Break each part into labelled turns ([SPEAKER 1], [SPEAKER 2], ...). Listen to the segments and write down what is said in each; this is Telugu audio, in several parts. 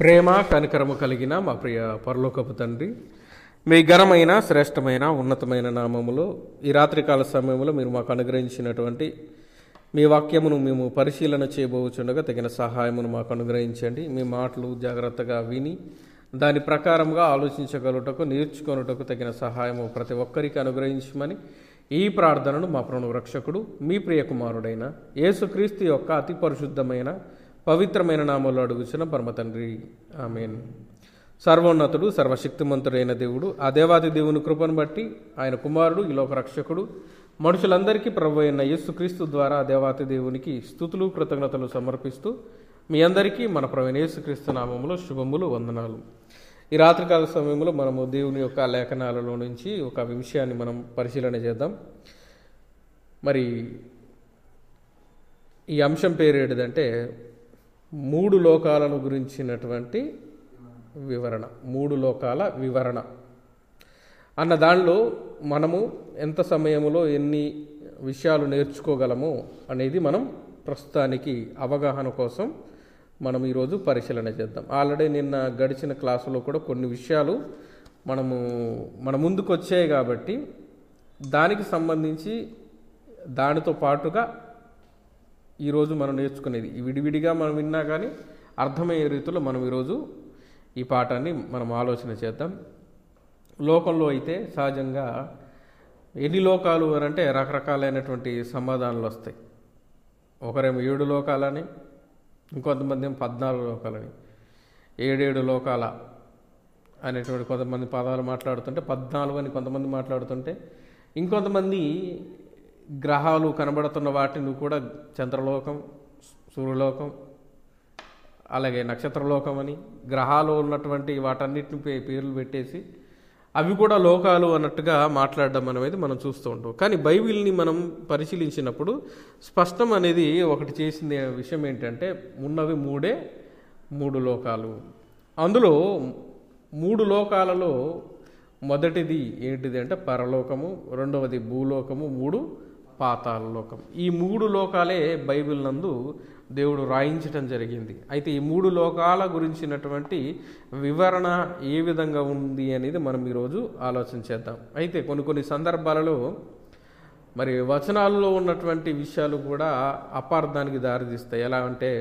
[SPEAKER 1] ప్రేమ కనికరము కలిగిన మా ప్రియ పరలోకపు తండ్రి మీ ఘనమైన శ్రేష్టమైన ఉన్నతమైన నామములో ఈ రాత్రికాల సమయంలో మీరు మాకు అనుగ్రహించినటువంటి మీ వాక్యమును మేము పరిశీలన చేయబోచుండగా తగిన సహాయమును మాకు అనుగ్రహించండి మీ మాటలు జాగ్రత్తగా విని దాని ప్రకారంగా ఆలోచించగలుగుటకు నేర్చుకొనుటకు తగిన సహాయము ప్రతి ఒక్కరికి అనుగ్రహించమని ఈ ప్రార్థనను మా ప్రణు రక్షకుడు మీ ప్రియ కుమారుడైన యేసుక్రీస్తు యొక్క అతి పరిశుద్ధమైన పవిత్రమైన నామంలో అడుగుచిన పరమ తండ్రి ఆమెన్ సర్వోన్నతుడు సర్వశక్తిమంతుడైన దేవుడు ఆ దేవాది దేవుని కృపను బట్టి ఆయన కుమారుడు ఈ లోక రక్షకుడు మనుషులందరికీ ప్రభు అయిన యేసుక్రీస్తు ద్వారా ఆ దేవాతి దేవునికి స్థుతులు కృతజ్ఞతలు సమర్పిస్తూ మీ అందరికీ మన ప్రవీణ యేసుక్రీస్తు నామములో శుభములు వందనాలు ఈ రాత్రికాల సమయంలో మనము దేవుని యొక్క లేఖనాలలో నుంచి ఒక విషయాన్ని మనం పరిశీలన చేద్దాం మరి ఈ అంశం పేరు ఏంటిదంటే మూడు లోకాలను గురించినటువంటి వివరణ మూడు లోకాల వివరణ అన్న దానిలో మనము ఎంత సమయంలో ఎన్ని విషయాలు నేర్చుకోగలమో అనేది మనం ప్రస్తుతానికి అవగాహన కోసం మనం ఈరోజు పరిశీలన చేద్దాం ఆల్రెడీ నిన్న గడిచిన క్లాసులో కూడా కొన్ని విషయాలు మనము మన ముందుకు వచ్చాయి కాబట్టి దానికి సంబంధించి దానితో పాటుగా ఈరోజు మనం నేర్చుకునేది ఈ విడివిడిగా మనం విన్నా కానీ అర్థమయ్యే రీతిలో మనం ఈరోజు ఈ పాఠాన్ని మనం ఆలోచన చేద్దాం లోకంలో అయితే సహజంగా ఎన్ని లోకాలు అని అంటే రకరకాలైనటువంటి సమాధానాలు వస్తాయి ఒకరేమో ఏడు లోకాలని ఇంకొంతమంది ఏమో పద్నాలుగు లోకాలని ఏడేడు లోకాల అనేటువంటి కొంతమంది పదాలు మాట్లాడుతుంటే పద్నాలుగు అని కొంతమంది మాట్లాడుతుంటే ఇంకొంతమంది గ్రహాలు కనబడుతున్న వాటిని కూడా చంద్రలోకం సూర్యలోకం అలాగే నక్షత్రలోకం అని గ్రహాలు ఉన్నటువంటి వాటన్నిటిని పే- పేర్లు పెట్టేసి అవి కూడా లోకాలు అన్నట్టుగా మాట్లాడడం అనేది మనం చూస్తూ ఉంటాం కానీ బైబిల్ని మనం పరిశీలించినప్పుడు స్పష్టం అనేది ఒకటి చేసింది విషయం ఏంటంటే ఉన్నవి మూడే మూడు లోకాలు అందులో మూడు లోకాలలో మొదటిది ఏంటిది అంటే పరలోకము రెండవది భూలోకము మూడు పాతాళ లోకం ఈ మూడు లోకాలే బైబిల్ నందు దేవుడు రాయించటం జరిగింది అయితే ఈ మూడు లోకాల గురించినటువంటి వివరణ ఏ విధంగా ఉంది అనేది మనం ఈరోజు ఆలోచన చేద్దాం అయితే కొన్ని కొన్ని సందర్భాలలో మరి వచనాల్లో ఉన్నటువంటి విషయాలు కూడా అపార్థానికి దారితీస్తాయి ఎలా అంటే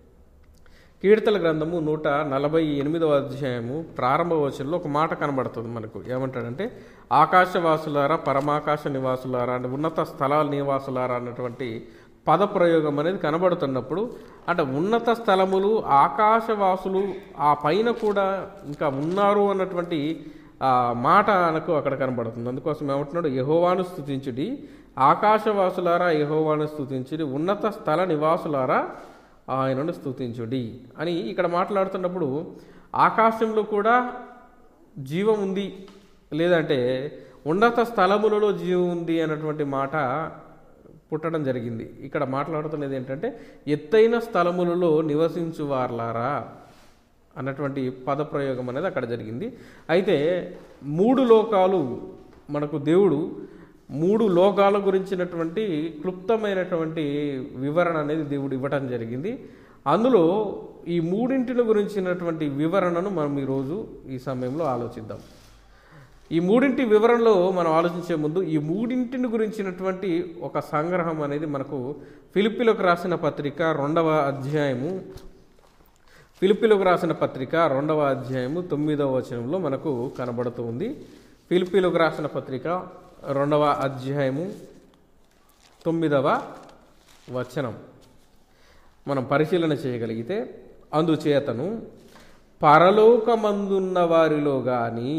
[SPEAKER 1] కీర్తన గ్రంథము నూట నలభై ఎనిమిదవ అధ్యాయము ప్రారంభ వచనంలో ఒక మాట కనబడుతుంది మనకు ఏమంటాడంటే ఆకాశవాసులారా పరమాకాశ నివాసులారా అంటే ఉన్నత స్థలాల నివాసులారా అన్నటువంటి పద ప్రయోగం అనేది కనబడుతున్నప్పుడు అంటే ఉన్నత స్థలములు ఆకాశవాసులు ఆ పైన కూడా ఇంకా ఉన్నారు అన్నటువంటి ఆ మాట మనకు అక్కడ కనబడుతుంది అందుకోసం ఏమంటున్నాడు యహోవాను స్థుతించుడి ఆకాశవాసులారా యహోవాను స్థుతించుడి ఉన్నత స్థల నివాసులారా ఆయనను స్థుతించుడి అని ఇక్కడ మాట్లాడుతున్నప్పుడు ఆకాశంలో కూడా జీవం ఉంది లేదంటే ఉన్నత స్థలములలో జీవం ఉంది అన్నటువంటి మాట పుట్టడం జరిగింది ఇక్కడ మాట్లాడుతున్నది ఏంటంటే ఎత్తైన స్థలములలో నివసించు వార్లారా అన్నటువంటి పదప్రయోగం అనేది అక్కడ జరిగింది అయితే మూడు లోకాలు మనకు దేవుడు మూడు లోకాల గురించినటువంటి క్లుప్తమైనటువంటి వివరణ అనేది దేవుడు ఇవ్వటం జరిగింది అందులో ఈ మూడింటిని గురించినటువంటి వివరణను మనం ఈరోజు ఈ సమయంలో ఆలోచిద్దాం ఈ మూడింటి వివరణలో మనం ఆలోచించే ముందు ఈ మూడింటిని గురించినటువంటి ఒక సంగ్రహం అనేది మనకు ఫిలిపిలకు రాసిన పత్రిక రెండవ అధ్యాయము ఫిలిపిలకు రాసిన పత్రిక రెండవ అధ్యాయము తొమ్మిదవ వచనంలో మనకు కనబడుతూ ఉంది ఫిలిపిలకు రాసిన పత్రిక రెండవ అధ్యాయము తొమ్మిదవ వచనం మనం పరిశీలన చేయగలిగితే అందుచేతను పరలోకమందున్న వారిలో కానీ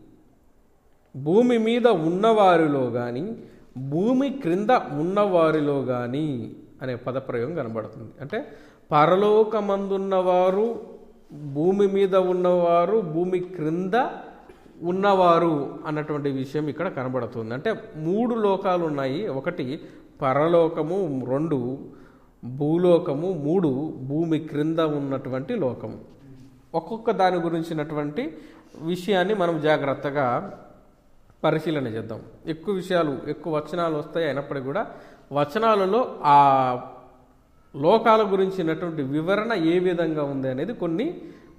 [SPEAKER 1] భూమి మీద ఉన్నవారిలో కానీ భూమి క్రింద ఉన్నవారిలో కానీ అనే పదప్రయోగం కనబడుతుంది అంటే పరలోకమందున్నవారు భూమి మీద ఉన్నవారు భూమి క్రింద ఉన్నవారు అన్నటువంటి విషయం ఇక్కడ కనబడుతుంది అంటే మూడు లోకాలు ఉన్నాయి ఒకటి పరలోకము రెండు భూలోకము మూడు భూమి క్రింద ఉన్నటువంటి లోకము ఒక్కొక్క దాని గురించినటువంటి విషయాన్ని మనం జాగ్రత్తగా పరిశీలన చేద్దాం ఎక్కువ విషయాలు ఎక్కువ వచనాలు వస్తాయి అయినప్పటికీ కూడా వచనాలలో ఆ లోకాల గురించినటువంటి వివరణ ఏ విధంగా ఉంది అనేది కొన్ని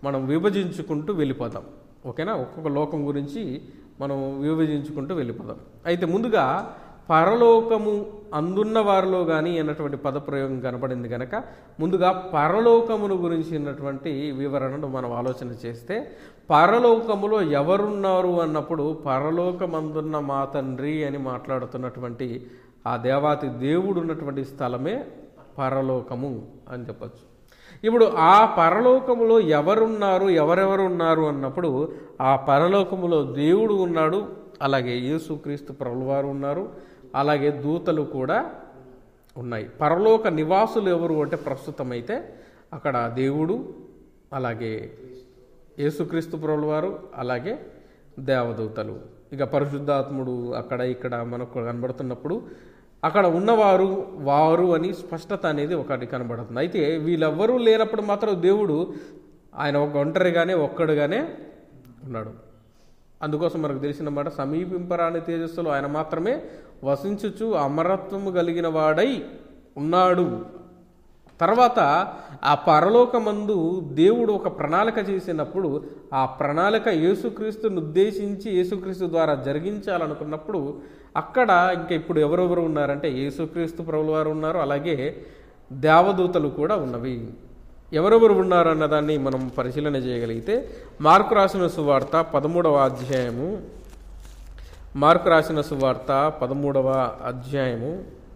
[SPEAKER 1] మనం విభజించుకుంటూ వెళ్ళిపోతాం ఓకేనా ఒక్కొక్క లోకం గురించి మనం విభజించుకుంటూ వెళ్ళిపోదాం అయితే ముందుగా పరలోకము అందున్న వారిలో కానీ అన్నటువంటి పదప్రయోగం కనపడింది కనుక ముందుగా పరలోకమును గురించినటువంటి వివరణను మనం ఆలోచన చేస్తే పరలోకములో ఎవరున్నారు అన్నప్పుడు పరలోకమందున్న మా తండ్రి అని మాట్లాడుతున్నటువంటి ఆ దేవాతి దేవుడు ఉన్నటువంటి స్థలమే పరలోకము అని చెప్పచ్చు ఇప్పుడు ఆ పరలోకములో ఎవరున్నారు ఎవరెవరు ఉన్నారు అన్నప్పుడు ఆ పరలోకములో దేవుడు ఉన్నాడు అలాగే యేసుక్రీస్తు ప్రభువారు ఉన్నారు అలాగే దూతలు కూడా ఉన్నాయి పరలోక నివాసులు ఎవరు అంటే ప్రస్తుతం అయితే అక్కడ దేవుడు అలాగే యేసుక్రీస్తు ప్రభువారు అలాగే దేవదూతలు ఇక పరిశుద్ధాత్ముడు అక్కడ ఇక్కడ మనకు కనబడుతున్నప్పుడు అక్కడ ఉన్నవారు వారు అని స్పష్టత అనేది ఒకటి కనబడుతుంది అయితే వీళ్ళెవ్వరూ లేనప్పుడు మాత్రం దేవుడు ఆయన ఒక ఒంటరిగానే ఒక్కడుగానే ఉన్నాడు అందుకోసం మనకు తెలిసిన మాట సమీపింపరాని తేజస్సులో ఆయన మాత్రమే వసించుచు అమరత్వము కలిగిన వాడై ఉన్నాడు తర్వాత ఆ పరలోకమందు దేవుడు ఒక ప్రణాళిక చేసినప్పుడు ఆ ప్రణాళిక యేసుక్రీస్తుని ఉద్దేశించి యేసుక్రీస్తు ద్వారా జరిగించాలనుకున్నప్పుడు అక్కడ ఇంకా ఇప్పుడు ఎవరెవరు ఉన్నారంటే యేసుక్రీస్తు ప్రభుల వారు ఉన్నారు అలాగే దేవదూతలు కూడా ఉన్నవి ఎవరెవరు ఉన్నారు అన్నదాన్ని మనం పరిశీలన చేయగలిగితే మార్కు రాసిన సువార్త పదమూడవ అధ్యాయము మార్కు రాసిన సువార్త పదమూడవ అధ్యాయము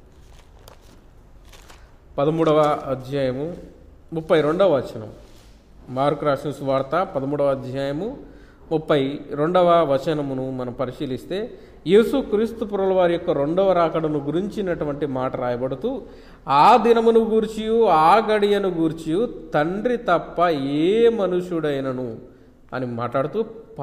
[SPEAKER 1] పదమూడవ అధ్యాయము ముప్పై రెండవ వచనం మార్కు రాసిన సువార్త పదమూడవ అధ్యాయము ముప్పై రెండవ వచనమును మనం పరిశీలిస్తే యేసు క్రీస్తు పురుల వారి యొక్క రెండవ రాకడను గురించినటువంటి మాట రాయబడుతూ ఆ దినమును గూర్చియు ఆ గడియను గూర్చియు తండ్రి తప్ప ఏ మనుషుడైనను అని మాట్లాడుతూ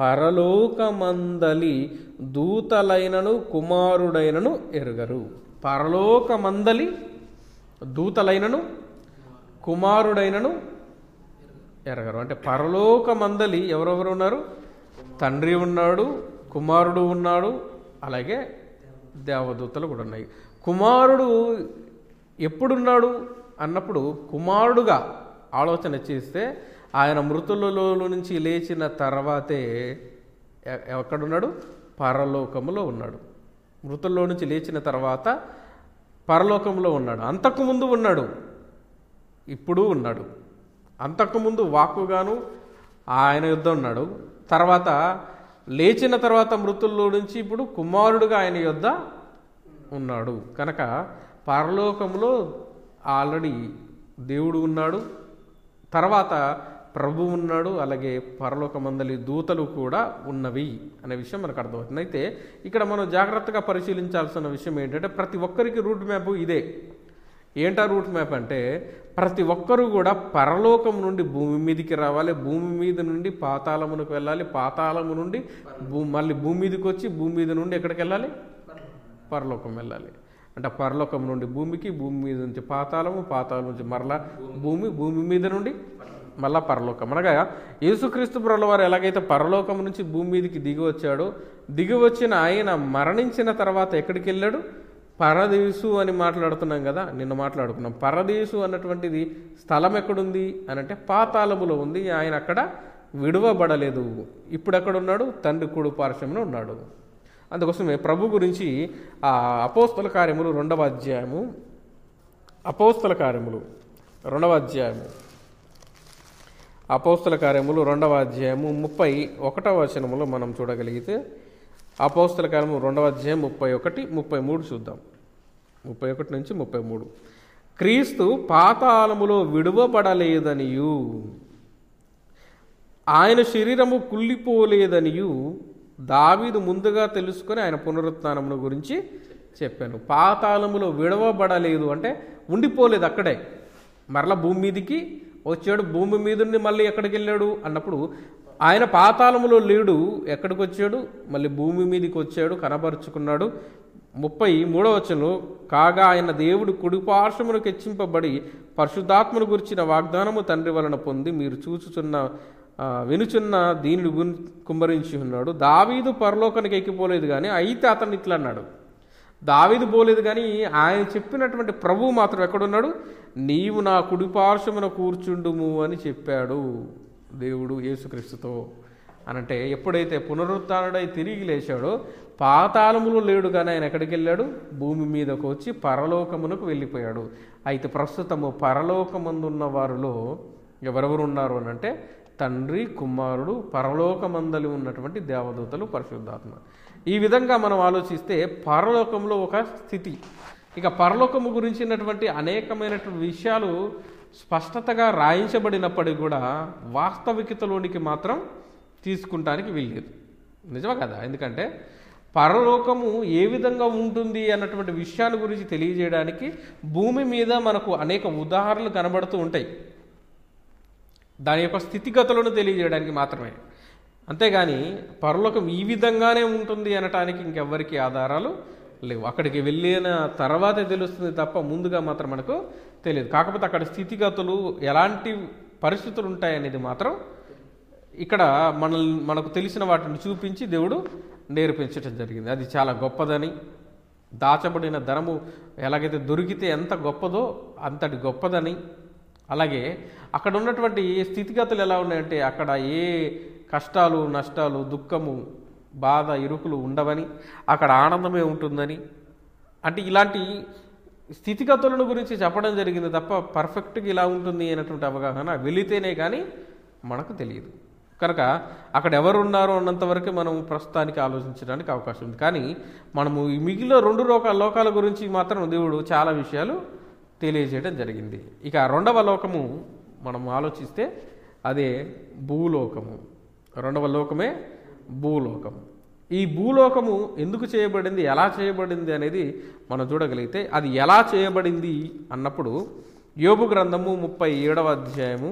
[SPEAKER 1] పరలోకమందలి దూతలైనను కుమారుడైనను ఎరుగరు పరలోకమందలి దూతలైనను కుమారుడైనను ఎరగరు అంటే పరలోకమందలి ఎవరెవరు ఉన్నారు తండ్రి ఉన్నాడు కుమారుడు ఉన్నాడు అలాగే దేవదూతలు కూడా ఉన్నాయి కుమారుడు ఎప్పుడున్నాడు అన్నప్పుడు కుమారుడుగా ఆలోచన చేస్తే ఆయన మృతులలో నుంచి లేచిన తర్వాతే ఎ- ఎక్కడున్నాడు పరలోకములో ఉన్నాడు మృతుల్లో నుంచి లేచిన తర్వాత పరలోకంలో ఉన్నాడు అంతకుముందు ఉన్నాడు ఇప్పుడు ఉన్నాడు అంతకుముందు వాక్కుగాను ఆయన యుద్ధ ఉన్నాడు తర్వాత లేచిన తర్వాత మృతుల్లో నుంచి ఇప్పుడు కుమారుడుగా ఆయన యొద్ద ఉన్నాడు కనుక పరలోకంలో ఆల్రెడీ దేవుడు ఉన్నాడు తర్వాత ప్రభు ఉన్నాడు అలాగే పరలోకమందలి దూతలు కూడా ఉన్నవి అనే విషయం మనకు అర్థమవుతుంది అయితే ఇక్కడ మనం జాగ్రత్తగా పరిశీలించాల్సిన విషయం ఏంటంటే ప్రతి ఒక్కరికి రూట్ మ్యాప్ ఇదే ఏంటా రూట్ మ్యాప్ అంటే ప్రతి ఒక్కరూ కూడా పరలోకం నుండి భూమి మీదకి రావాలి భూమి మీద నుండి పాతాళమునకు వెళ్ళాలి పాతాళము నుండి భూ మళ్ళీ భూమి మీదకి వచ్చి భూమి మీద నుండి ఎక్కడికి వెళ్ళాలి పరలోకం వెళ్ళాలి అంటే పరలోకం నుండి భూమికి భూమి మీద నుంచి పాతాళము పాతాళం నుంచి మరలా భూమి భూమి మీద నుండి మళ్ళా పరలోకం అనగా యేసుక్రీస్తు ప్రభుల వారు ఎలాగైతే పరలోకం నుంచి భూమి మీదకి దిగి వచ్చాడో దిగి వచ్చిన ఆయన మరణించిన తర్వాత ఎక్కడికి వెళ్ళాడు పరదేశు అని మాట్లాడుతున్నాం కదా నిన్న మాట్లాడుకున్నాం పరదేశు అన్నటువంటిది స్థలం ఎక్కడుంది అని అంటే పాతాళములో ఉంది ఆయన అక్కడ విడువబడలేదు ఇప్పుడు ఎక్కడ ఉన్నాడు తండ్రి కుడు పార్శ్వంలో ఉన్నాడు అందుకోసమే ప్రభు గురించి ఆ అపోస్తల కార్యములు రెండవ అధ్యాయము అపోస్తల కార్యములు రెండవ అధ్యాయము అపోస్తల కార్యములు రెండవ అధ్యాయము ముప్పై ఒకటవ వచనములో మనం చూడగలిగితే అపోస్తల కార్యము రెండవ అధ్యాయం ముప్పై ఒకటి ముప్పై మూడు చూద్దాం ముప్పై ఒకటి నుంచి ముప్పై మూడు క్రీస్తు పాతాళములో విడువబడలేదనియు ఆయన శరీరము కుళ్ళిపోలేదనియు దావీదు ముందుగా తెలుసుకొని ఆయన పునరుత్నమును గురించి చెప్పాను పాతాళములో విడవబడలేదు అంటే ఉండిపోలేదు అక్కడే మరలా భూమి మీదికి వచ్చాడు భూమి మీద నుండి మళ్ళీ ఎక్కడికి వెళ్ళాడు అన్నప్పుడు ఆయన పాతాళములో లేడు ఎక్కడికి వచ్చాడు మళ్ళీ భూమి మీదకి వచ్చాడు కనపరుచుకున్నాడు ముప్పై మూడవ వచనంలో కాగా ఆయన దేవుడు కుడిపార్శ్వమునకు హెచ్చింపబడి పరిశుద్ధాత్మను గురించిన వాగ్దానము తండ్రి వలన పొంది మీరు చూచుచున్న ఆ, వినుచున్న దీనిని గున్ కుమ్మరించి ఉన్నాడు దావీదు పరలోకానికి ఎక్కిపోలేదు కానీ అయితే అతను ఇట్లా అన్నాడు దావీదు పోలేదు కానీ ఆయన చెప్పినటువంటి ప్రభువు మాత్రం ఎక్కడున్నాడు నీవు నా కుడిపార్శ్వమున కూర్చుండుము అని చెప్పాడు దేవుడు యేసుక్రీస్తుతో అనంటే ఎప్పుడైతే పునరుత్డై తిరిగి లేచాడో పాతాళములో లేడు కానీ ఆయన ఎక్కడికి వెళ్ళాడు భూమి మీదకు వచ్చి పరలోకమునకు వెళ్ళిపోయాడు అయితే ప్రస్తుతము పరలోకమందున్న వారిలో ఎవరెవరు ఉన్నారు అని అంటే తండ్రి కుమారుడు పరలోకమందలి ఉన్నటువంటి దేవదూతలు పరిశుద్ధాత్మ ఈ విధంగా మనం ఆలోచిస్తే పరలోకంలో ఒక స్థితి ఇక పరలోకము గురించినటువంటి అనేకమైనటువంటి విషయాలు స్పష్టతగా రాయించబడినప్పటికీ కూడా వాస్తవికతలోనికి మాత్రం తీసుకుంటానికి వీల్లేదు నిజమా కదా ఎందుకంటే పరలోకము ఏ విధంగా ఉంటుంది అన్నటువంటి విషయాల గురించి తెలియజేయడానికి భూమి మీద మనకు అనేక ఉదాహరణలు కనబడుతూ ఉంటాయి దాని యొక్క స్థితిగతులను తెలియజేయడానికి మాత్రమే అంతేగాని పరలోకం ఈ విధంగానే ఉంటుంది అనటానికి ఇంకెవ్వరికి ఆధారాలు లేవు అక్కడికి వెళ్ళిన తర్వాతే తెలుస్తుంది తప్ప ముందుగా మాత్రం మనకు తెలియదు కాకపోతే అక్కడ స్థితిగతులు ఎలాంటి పరిస్థితులు ఉంటాయనేది మాత్రం ఇక్కడ మన మనకు తెలిసిన వాటిని చూపించి దేవుడు నేర్పించడం జరిగింది అది చాలా గొప్పదని దాచబడిన ధనము ఎలాగైతే దొరికితే ఎంత గొప్పదో అంతటి గొప్పదని అలాగే అక్కడ ఉన్నటువంటి స్థితిగతులు ఎలా ఉన్నాయంటే అక్కడ ఏ కష్టాలు నష్టాలు దుఃఖము బాధ ఇరుకులు ఉండవని అక్కడ ఆనందమే ఉంటుందని అంటే ఇలాంటి స్థితిగతులను గురించి చెప్పడం జరిగింది తప్ప పర్ఫెక్ట్గా ఇలా ఉంటుంది అనేటువంటి అవగాహన వెళితేనే కానీ మనకు తెలియదు కనుక అక్కడ ఎవరు ఉన్నారో అన్నంత వరకే మనం ప్రస్తుతానికి ఆలోచించడానికి అవకాశం ఉంది కానీ మనము ఈ మిగిలిన రెండు లోక లోకాల గురించి మాత్రం దేవుడు చాలా విషయాలు తెలియజేయడం జరిగింది ఇక రెండవ లోకము మనం ఆలోచిస్తే అదే భూలోకము రెండవ లోకమే భూలోకము ఈ భూలోకము ఎందుకు చేయబడింది ఎలా చేయబడింది అనేది మనం చూడగలిగితే అది ఎలా చేయబడింది అన్నప్పుడు యోబు గ్రంథము ముప్పై ఏడవ అధ్యాయము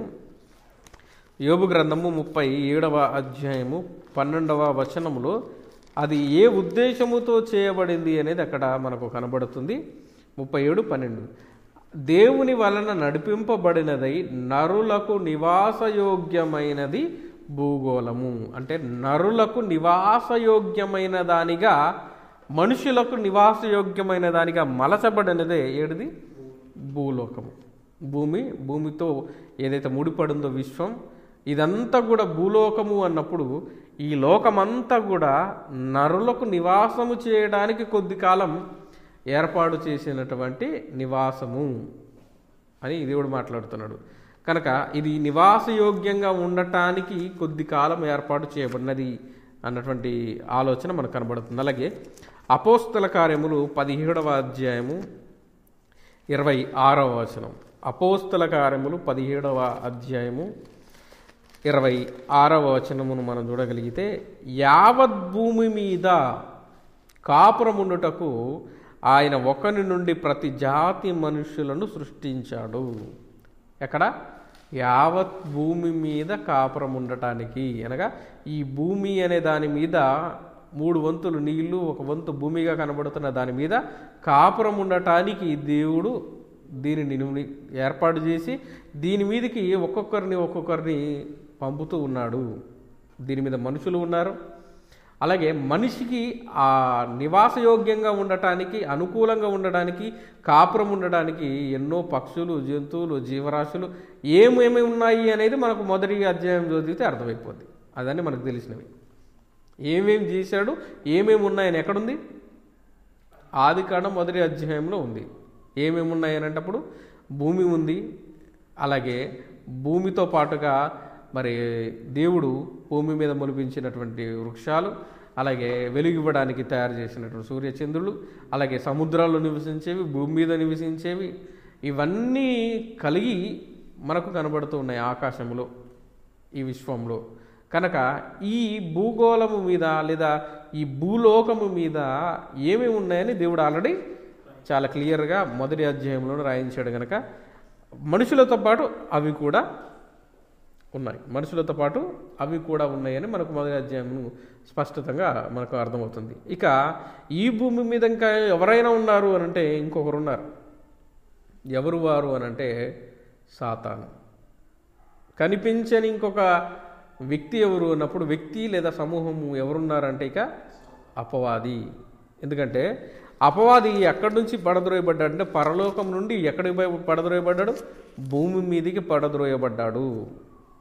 [SPEAKER 1] యోబు గ్రంథము ముప్పై ఏడవ అధ్యాయము పన్నెండవ వచనములో అది ఏ ఉద్దేశముతో చేయబడింది అనేది అక్కడ మనకు కనబడుతుంది ముప్పై ఏడు పన్నెండు దేవుని వలన నడిపింపబడినదై నరులకు నివాసయోగ్యమైనది భూగోళము అంటే నరులకు నివాసయోగ్యమైన దానిగా మనుషులకు నివాసయోగ్యమైన దానిగా మలచబడినదే ఏడిది భూలోకము భూమి భూమితో ఏదైతే ముడిపడిందో విశ్వం ఇదంతా కూడా భూలోకము అన్నప్పుడు ఈ లోకమంతా కూడా నరులకు నివాసము చేయడానికి కొద్ది కాలం ఏర్పాటు చేసినటువంటి నివాసము అని దేవుడు మాట్లాడుతున్నాడు కనుక ఇది నివాసయోగ్యంగా ఉండటానికి కొద్ది కాలం ఏర్పాటు చేయబడినది అన్నటువంటి ఆలోచన మనకు కనబడుతుంది అలాగే అపోస్తల కార్యములు పదిహేడవ అధ్యాయము ఇరవై ఆరవ వచనం అపోస్తల కార్యములు పదిహేడవ అధ్యాయము ఇరవై ఆరవ వచనమును మనం చూడగలిగితే యావత్ భూమి మీద కాపురముండుటకు ఆయన ఒకని నుండి ప్రతి జాతి మనుషులను సృష్టించాడు ఎక్కడ యావత్ భూమి మీద కాపురం ఉండటానికి అనగా ఈ భూమి అనే దాని మీద మూడు వంతులు నీళ్లు ఒక వంతు భూమిగా కనబడుతున్న దాని మీద కాపురం ఉండటానికి దేవుడు దీనిని ని- ఏర్పాటు చేసి దీని మీదకి ఒక్కొక్కరిని ఒక్కొక్కరిని పంపుతూ ఉన్నాడు దీని మీద మనుషులు ఉన్నారు అలాగే మనిషికి ఆ నివాసయోగ్యంగా ఉండటానికి అనుకూలంగా ఉండడానికి కాపురం ఉండడానికి ఎన్నో పక్షులు జంతువులు జీవరాశులు ఏమేమి ఉన్నాయి అనేది మనకు మొదటి అధ్యాయం చదివితే అర్థమైపోద్ది అదని మనకు తెలిసినవి ఏమేమి చేశాడు ఏమేమి ఉన్నాయని ఎక్కడుంది ఆది కాండం మొదటి అధ్యాయంలో ఉంది ఏమేమి ఉన్నాయని అంటప్పుడు భూమి ఉంది అలాగే భూమితో పాటుగా మరి దేవుడు భూమి మీద మొలిపించినటువంటి వృక్షాలు అలాగే వెలుగివ్వడానికి తయారు చేసినటువంటి సూర్యచంద్రులు అలాగే సముద్రాల్లో నివసించేవి భూమి మీద నివసించేవి ఇవన్నీ కలిగి మనకు కనబడుతూ ఉన్నాయి ఆకాశంలో ఈ విశ్వంలో కనుక ఈ భూగోళము మీద లేదా ఈ భూలోకము మీద ఏమేమి ఉన్నాయని దేవుడు ఆల్రెడీ చాలా క్లియర్గా మొదటి అధ్యాయంలో రాయించాడు కనుక మనుషులతో పాటు అవి కూడా ఉన్నాయి మనుషులతో పాటు అవి కూడా ఉన్నాయని మనకు మొదటి అధ్యాయం స్పష్టతంగా మనకు అర్థమవుతుంది ఇక ఈ భూమి మీద ఇంకా ఎవరైనా ఉన్నారు అని అంటే ఇంకొకరు ఉన్నారు ఎవరు వారు అని అంటే సాతాను కనిపించని ఇంకొక వ్యక్తి ఎవరు అన్నప్పుడు వ్యక్తి లేదా సమూహము ఎవరున్నారంటే ఇక అపవాది ఎందుకంటే అపవాది ఎక్కడి నుంచి పడద్రోయబడ్డాడు అంటే పరలోకం నుండి ఎక్కడికి పోయి పడద్రోయబడ్డాడు భూమి మీదికి పడద్రోయబడ్డాడు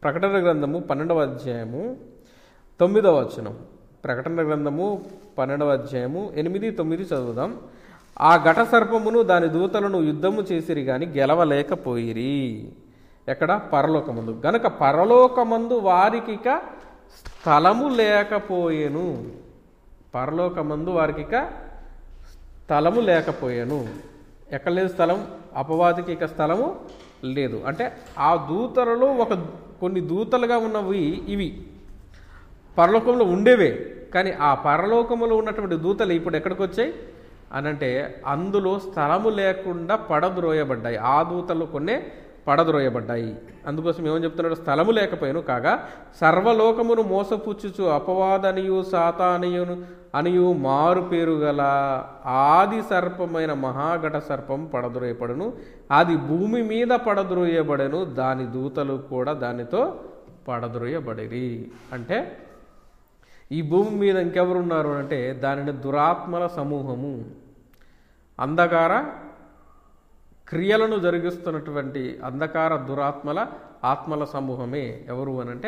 [SPEAKER 1] ప్రకటన గ్రంథము పన్నెండవ అధ్యాయము తొమ్మిదవ వచనం ప్రకటన గ్రంథము పన్నెండవ అధ్యాయము ఎనిమిది తొమ్మిది చదువుదాం ఆ ఘట సర్పమును దాని దూతలను యుద్ధము చేసిరి గాని గెలవలేకపోయిరి ఎక్కడ పరలోకమందు గనక పరలోకమందు వారికి ఇక స్థలము లేకపోయేను పరలోకమందు వారికి ఇక స్థలము లేకపోయాను ఎక్కడ లేదు స్థలం అపవాదికి ఇక స్థలము లేదు అంటే ఆ దూతలలో ఒక కొన్ని దూతలుగా ఉన్నవి ఇవి పరలోకంలో ఉండేవే కానీ ఆ పరలోకములో ఉన్నటువంటి దూతలు ఇప్పుడు ఎక్కడికి వచ్చాయి అనంటే అందులో స్థలము లేకుండా పడద్రోయబడ్డాయి ఆ దూతలు కొన్నే పడద్రోయబడ్డాయి అందుకోసం ఏమని చెప్తున్నాడు స్థలము లేకపోయాను కాగా సర్వలోకమును మోసపుచ్చుచు అపవాదనియు సాతానియును అనియు మారు పేరు గల ఆది సర్పమైన మహాఘట సర్పం పడద్రోయపడును అది భూమి మీద పడద్రోయబడెను దాని దూతలు కూడా దానితో పడద్రోయబడిరి అంటే ఈ భూమి మీద ఇంకెవరున్నారు అంటే దానిని దురాత్మల సమూహము అంధకార క్రియలను జరిగిస్తున్నటువంటి అంధకార దురాత్మల ఆత్మల సమూహమే ఎవరు అనంటే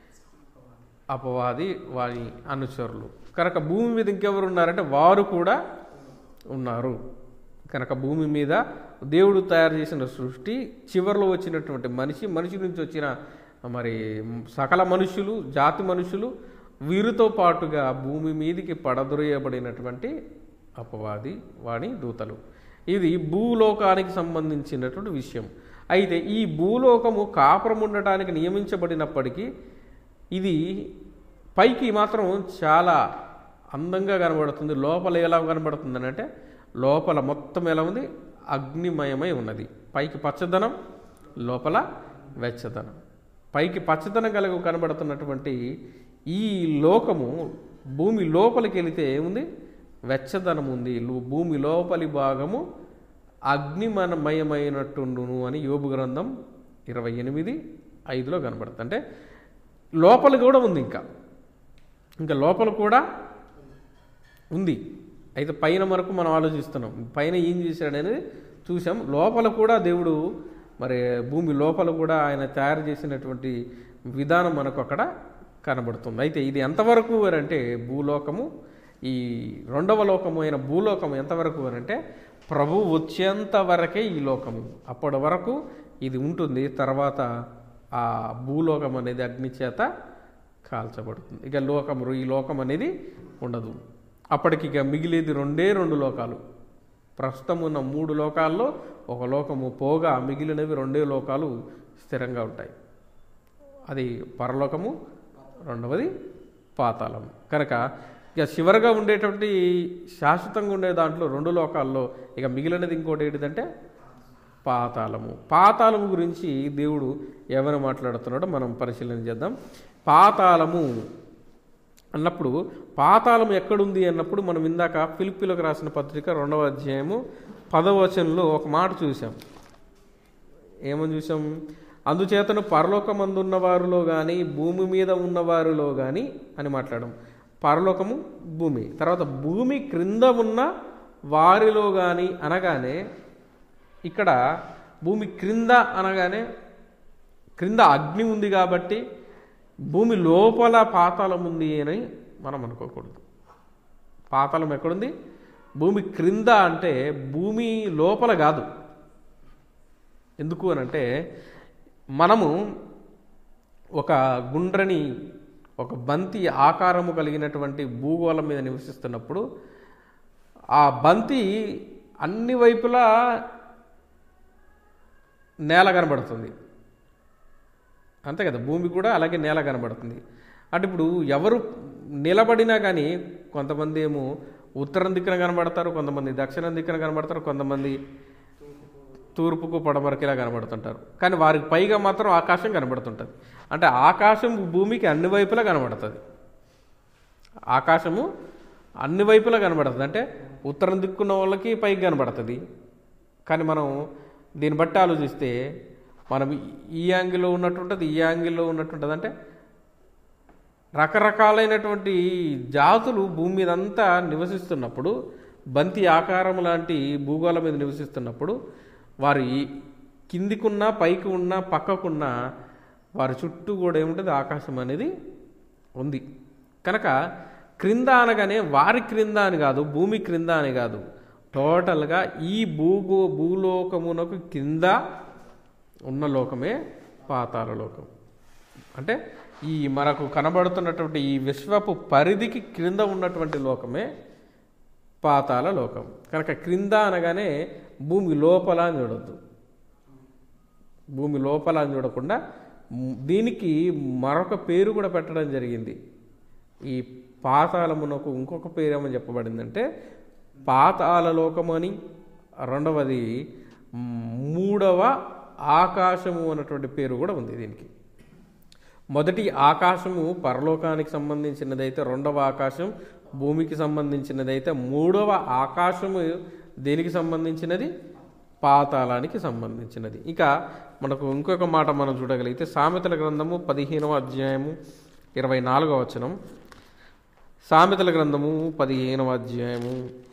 [SPEAKER 1] అపవాది వారి అనుచరులు కనుక భూమి మీద ఇంకెవరు ఉన్నారంటే వారు కూడా ఉన్నారు కనుక భూమి మీద దేవుడు తయారు చేసిన సృష్టి చివరిలో వచ్చినటువంటి మనిషి మనిషి నుంచి వచ్చిన మరి సకల మనుషులు జాతి మనుషులు వీరితో పాటుగా భూమి మీదికి పడదొరియబడినటువంటి అపవాది వాణి దూతలు ఇది భూలోకానికి సంబంధించినటువంటి విషయం అయితే ఈ భూలోకము కాపురం ఉండటానికి నియమించబడినప్పటికీ ఇది పైకి మాత్రం చాలా అందంగా కనబడుతుంది లోపల ఎలా కనబడుతుంది అంటే లోపల మొత్తం ఎలా ఉంది అగ్నిమయమై ఉన్నది పైకి పచ్చదనం లోపల వెచ్చదనం పైకి పచ్చదనం కలిగి కనబడుతున్నటువంటి ఈ లోకము భూమి లోపలికి వెళితే ఏముంది వెచ్చదనం ఉంది లో- భూమి లోపలి భాగము అగ్నిమయమైనట్టుండును అని యోబు గ్రంథం ఇరవై ఎనిమిది ఐదులో కనబడుతుంది అంటే లోపల కూడా ఉంది ఇంకా ఇంకా లోపల కూడా ఉంది అయితే పైన వరకు మనం ఆలోచిస్తున్నాం పైన ఏం చేశాడనేది చూసాం లోపల కూడా దేవుడు మరి భూమి లోపల కూడా ఆయన తయారు చేసినటువంటి విధానం మనకు అక్కడ కనబడుతుంది అయితే ఇది ఎంతవరకు అంటే భూలోకము ఈ రెండవ లోకము అయిన భూలోకము ఎంతవరకు అంటే ప్రభు వచ్చేంత వరకే ఈ లోకము అప్పటి వరకు ఇది ఉంటుంది తర్వాత ఆ భూలోకం అనేది అగ్ని చేత కాల్చబడుతుంది ఇక లోకం ఈ లోకం అనేది ఉండదు అప్పటికి ఇక మిగిలేది రెండే రెండు లోకాలు ప్రస్తుతం ఉన్న మూడు లోకాల్లో ఒక లోకము పోగా మిగిలినవి రెండే లోకాలు స్థిరంగా ఉంటాయి అది పరలోకము రెండవది పాతాళం కనుక ఇక చివరగా ఉండేటువంటి శాశ్వతంగా ఉండే దాంట్లో రెండు లోకాల్లో ఇక మిగిలినది ఇంకోటి ఏంటిదంటే పాతాళము పాతాళము గురించి దేవుడు ఎవరు మాట్లాడుతున్నాడో మనం పరిశీలన చేద్దాం పాతాళము అన్నప్పుడు పాతాళం ఎక్కడుంది అన్నప్పుడు మనం ఇందాక ఫిలిపిలకు రాసిన పత్రిక రెండవ అధ్యాయము పదవ వచనంలో ఒక మాట చూసాం ఏమని చూసాం అందుచేతను పరలోకమందున్న వారిలో కానీ భూమి మీద ఉన్నవారిలో కానీ అని మాట్లాడడం పరలోకము భూమి తర్వాత భూమి క్రింద ఉన్న వారిలో కానీ అనగానే ఇక్కడ భూమి క్రింద అనగానే క్రింద అగ్ని ఉంది కాబట్టి భూమి లోపల పాతాళం ఉంది అని మనం అనుకోకూడదు పాతాళం ఎక్కడుంది భూమి క్రింద అంటే భూమి లోపల కాదు ఎందుకు అని అంటే మనము ఒక గుండ్రని ఒక బంతి ఆకారము కలిగినటువంటి భూగోళం మీద నివసిస్తున్నప్పుడు ఆ బంతి అన్ని వైపులా నేల కనబడుతుంది అంతే కదా భూమి కూడా అలాగే నేల కనబడుతుంది అంటే ఇప్పుడు ఎవరు నిలబడినా కానీ కొంతమంది ఏమో ఉత్తరం దిక్కున కనబడతారు కొంతమంది దక్షిణం దిక్కున కనబడతారు కొంతమంది తూర్పుకు పడమరకి ఇలా కనబడుతుంటారు కానీ వారికి పైగా మాత్రం ఆకాశం కనబడుతుంటుంది అంటే ఆకాశం భూమికి అన్ని వైపులా కనబడుతుంది ఆకాశము అన్ని వైపులా కనబడుతుంది అంటే ఉత్తరం దిక్కున్న వాళ్ళకి పైకి కనబడుతుంది కానీ మనం దీన్ని బట్టి ఆలోచిస్తే మనం ఈ యాంగిల్లో ఉన్నట్టుంటుంది ఈ యాంగిల్లో ఉన్నట్టుంటుంది అంటే రకరకాలైనటువంటి జాతులు భూమి మీద అంతా నివసిస్తున్నప్పుడు బంతి ఆకారం లాంటి భూగోళం మీద నివసిస్తున్నప్పుడు వారి కిందికున్న పైకి ఉన్న పక్కకున్న వారి చుట్టూ కూడా ఏముంటుంది ఆకాశం అనేది ఉంది కనుక క్రింద అనగానే వారి క్రింద అని కాదు భూమి క్రింద అని కాదు టోటల్గా ఈ భూగో భూలోకమునకు కింద ఉన్న లోకమే పాతాల లోకం అంటే ఈ మనకు కనబడుతున్నటువంటి ఈ విశ్వపు పరిధికి క్రింద ఉన్నటువంటి లోకమే పాతాల లోకం కనుక క్రింద అనగానే భూమి లోపల అని చూడొద్దు భూమి లోపల అని చూడకుండా మ్, దీనికి మరొక పేరు కూడా పెట్టడం జరిగింది ఈ పాతాళమునకు ఇంకొక పేరు ఏమని చెప్పబడిందంటే పాతాల లోకము అని రెండవది మ్, మూడవ ఆకాశము అన్నటువంటి పేరు కూడా ఉంది దీనికి మొదటి ఆకాశము పరలోకానికి సంబంధించినదైతే రెండవ ఆకాశం భూమికి సంబంధించినదైతే మూడవ ఆకాశము దేనికి సంబంధించినది పాతాళానికి సంబంధించినది ఇక మనకు ఇంకొక మాట మనం చూడగలిగితే సామెతల గ్రంథము పదిహేనవ అధ్యాయము ఇరవై నాలుగవ వచనం సామెతల గ్రంథము పదిహేనవ అధ్యాయము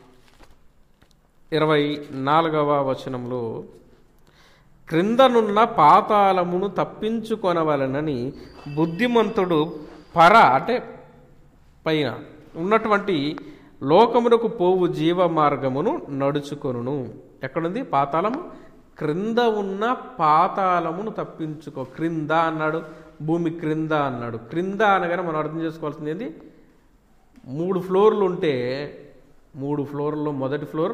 [SPEAKER 1] ఇరవై నాలుగవ వచనంలో క్రిందనున్న పాతాళమును తప్పించుకొనవలనని బుద్ధిమంతుడు పర అంటే పైన ఉన్నటువంటి లోకమునకు పోవు జీవ మార్గమును నడుచుకొనును ఎక్కడుంది పాతాళము క్రింద ఉన్న పాతాళమును తప్పించుకో క్రింద అన్నాడు భూమి క్రింద అన్నాడు క్రింద అనగానే మనం అర్థం చేసుకోవాల్సింది ఏంటి మూడు ఫ్లోర్లు ఉంటే మూడు ఫ్లోర్లో మొదటి ఫ్లోర్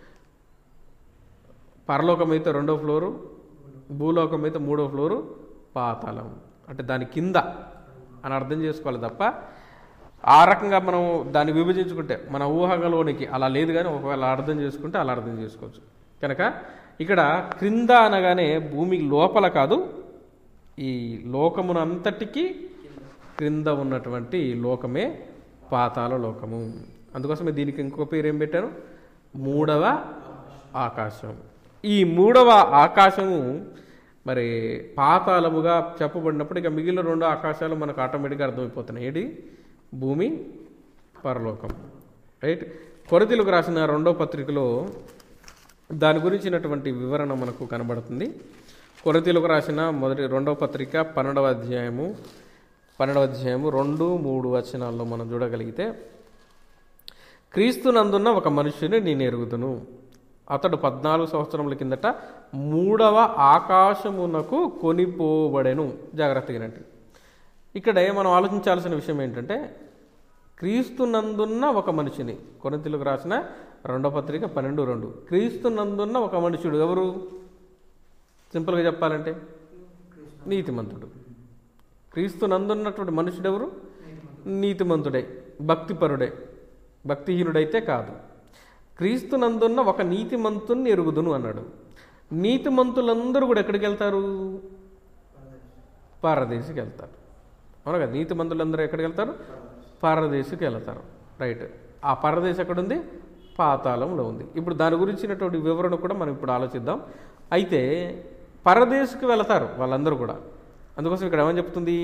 [SPEAKER 1] పరలోకం అయితే రెండో ఫ్లోరు భూలోకం అయితే మూడో ఫ్లోరు పాతాళం అంటే దాని కింద అని అర్థం చేసుకోవాలి తప్ప ఆ రకంగా మనం దాన్ని విభజించుకుంటే మన ఊహగలోనికి అలా లేదు కానీ ఒకవేళ అర్థం చేసుకుంటే అలా అర్థం చేసుకోవచ్చు కనుక ఇక్కడ క్రింద అనగానే భూమి లోపల కాదు ఈ లోకమునంతటికీ క్రింద ఉన్నటువంటి లోకమే పాతాల లోకము అందుకోసమే దీనికి ఇంకో పేరు ఏం పెట్టారు మూడవ ఆకాశం ఈ మూడవ ఆకాశము మరి పాతాళముగా చెప్పబడినప్పుడు ఇక మిగిలిన రెండు ఆకాశాలు మనకు ఆటోమేటిక్గా అర్థమైపోతున్నాయి ఏంటి భూమి పరలోకం రైట్ కొరతీలకు రాసిన రెండో పత్రికలో దాని గురించినటువంటి వివరణ మనకు కనబడుతుంది కొరతీలకు రాసిన మొదటి రెండవ పత్రిక పన్నెండవ అధ్యాయము పన్నెండవ అధ్యాయము రెండు మూడు వచనాల్లో మనం చూడగలిగితే క్రీస్తునందున్న ఒక మనుష్యుని నేను ఎరుగుదును అతడు పద్నాలుగు సంవత్సరముల కిందట మూడవ ఆకాశమునకు కొనిపోబడెను జాగ్రత్తగా వినండి ఇక్కడ మనం ఆలోచించాల్సిన విషయం ఏంటంటే క్రీస్తునందున్న ఒక మనిషిని కొరింతలకు రాసిన రెండో పత్రిక పన్నెండు రెండు క్రీస్తునందున్న ఒక మనుషుడు ఎవరు సింపుల్గా చెప్పాలంటే నీతిమంతుడు క్రీస్తునందున్నటువంటి మనుషుడు ఎవరు నీతిమంతుడే భక్తిపరుడే భక్తిహీనుడైతే కాదు క్రీస్తునందున్న ఒక నీతిమంతుని ఎరుగుదును అన్నాడు నీతిమంతులందరూ కూడా ఎక్కడికి వెళ్తారు పారదేశికి వెళ్తారు అవును కదా నీతిమంతులందరూ ఎక్కడికి వెళ్తారు పారదేశికి వెళ్తారు రైట్ ఆ పరదేశం ఎక్కడుంది పాతాళంలో ఉంది ఇప్పుడు దాని గురించినటువంటి వివరణ కూడా మనం ఇప్పుడు ఆలోచిద్దాం అయితే పరదేశకు వెళతారు వాళ్ళందరూ కూడా అందుకోసం ఇక్కడ ఏమని చెప్తుంది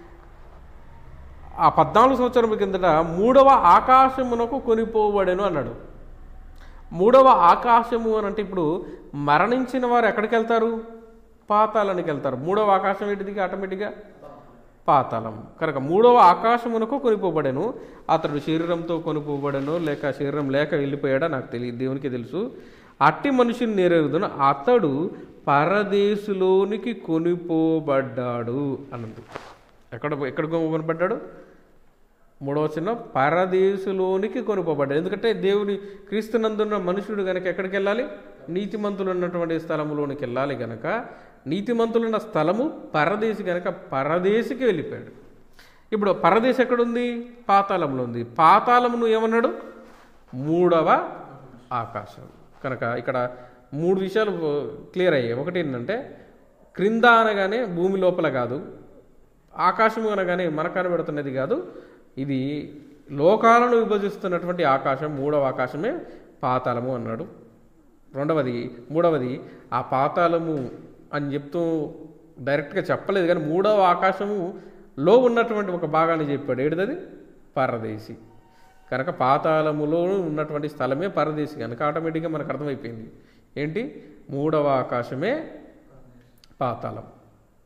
[SPEAKER 1] ఆ పద్నాలుగు సంవత్సరం కిందట మూడవ ఆకాశమునకు కొనిపోబడెను అన్నాడు మూడవ ఆకాశము అని అంటే ఇప్పుడు మరణించిన వారు ఎక్కడికి వెళ్తారు పాతాళానికి వెళ్తారు మూడవ ఆకాశం ఏంటిది ఆటోమేటిక్గా పాతాళం కనుక మూడవ ఆకాశమునకు కొనిపోబడెను అతడు శరీరంతో కొనిపోబడెను లేక శరీరం లేక వెళ్ళిపోయాడా నాకు తెలియదు దేవునికి తెలుసు అట్టి మనుషుని నేరెగుదును అతడు పరదేశులోనికి కొనిపోబడ్డాడు అన్నది ఎక్కడ ఎక్కడ కొనిపడ్డాడు మూడవ చిన్న పరదేశులోనికి కొనుకోబడ్డాడు ఎందుకంటే దేవుని క్రీస్తునందున్న మనుషుడు గనక ఎక్కడికి వెళ్ళాలి నీతిమంతులు ఉన్నటువంటి స్థలములోనికి వెళ్ళాలి గనక నీతిమంతులున్న స్థలము పరదేశి గనక పరదేశికి వెళ్ళిపోయాడు ఇప్పుడు పరదేశం ఎక్కడుంది పాతాళంలో ఉంది పాతాళమును ఏమన్నాడు మూడవ ఆకాశం కనుక ఇక్కడ మూడు విషయాలు క్లియర్ అయ్యాయి ఒకటి ఏంటంటే క్రింద అనగానే భూమి లోపల కాదు ఆకాశము అనగానే మన కనబడుతున్నది కాదు ఇది లోకాలను విభజిస్తున్నటువంటి ఆకాశం మూడవ ఆకాశమే పాతాళము అన్నాడు రెండవది మూడవది ఆ పాతాళము అని చెప్తూ డైరెక్ట్గా చెప్పలేదు కానీ మూడవ ఆకాశము లో ఉన్నటువంటి ఒక భాగాన్ని చెప్పాడు ఏడిదది పరదేశి కనుక పాతాళములో ఉన్నటువంటి స్థలమే పరదేశి కనుక ఆటోమేటిక్గా మనకు అర్థమైపోయింది ఏంటి మూడవ ఆకాశమే పాతాళం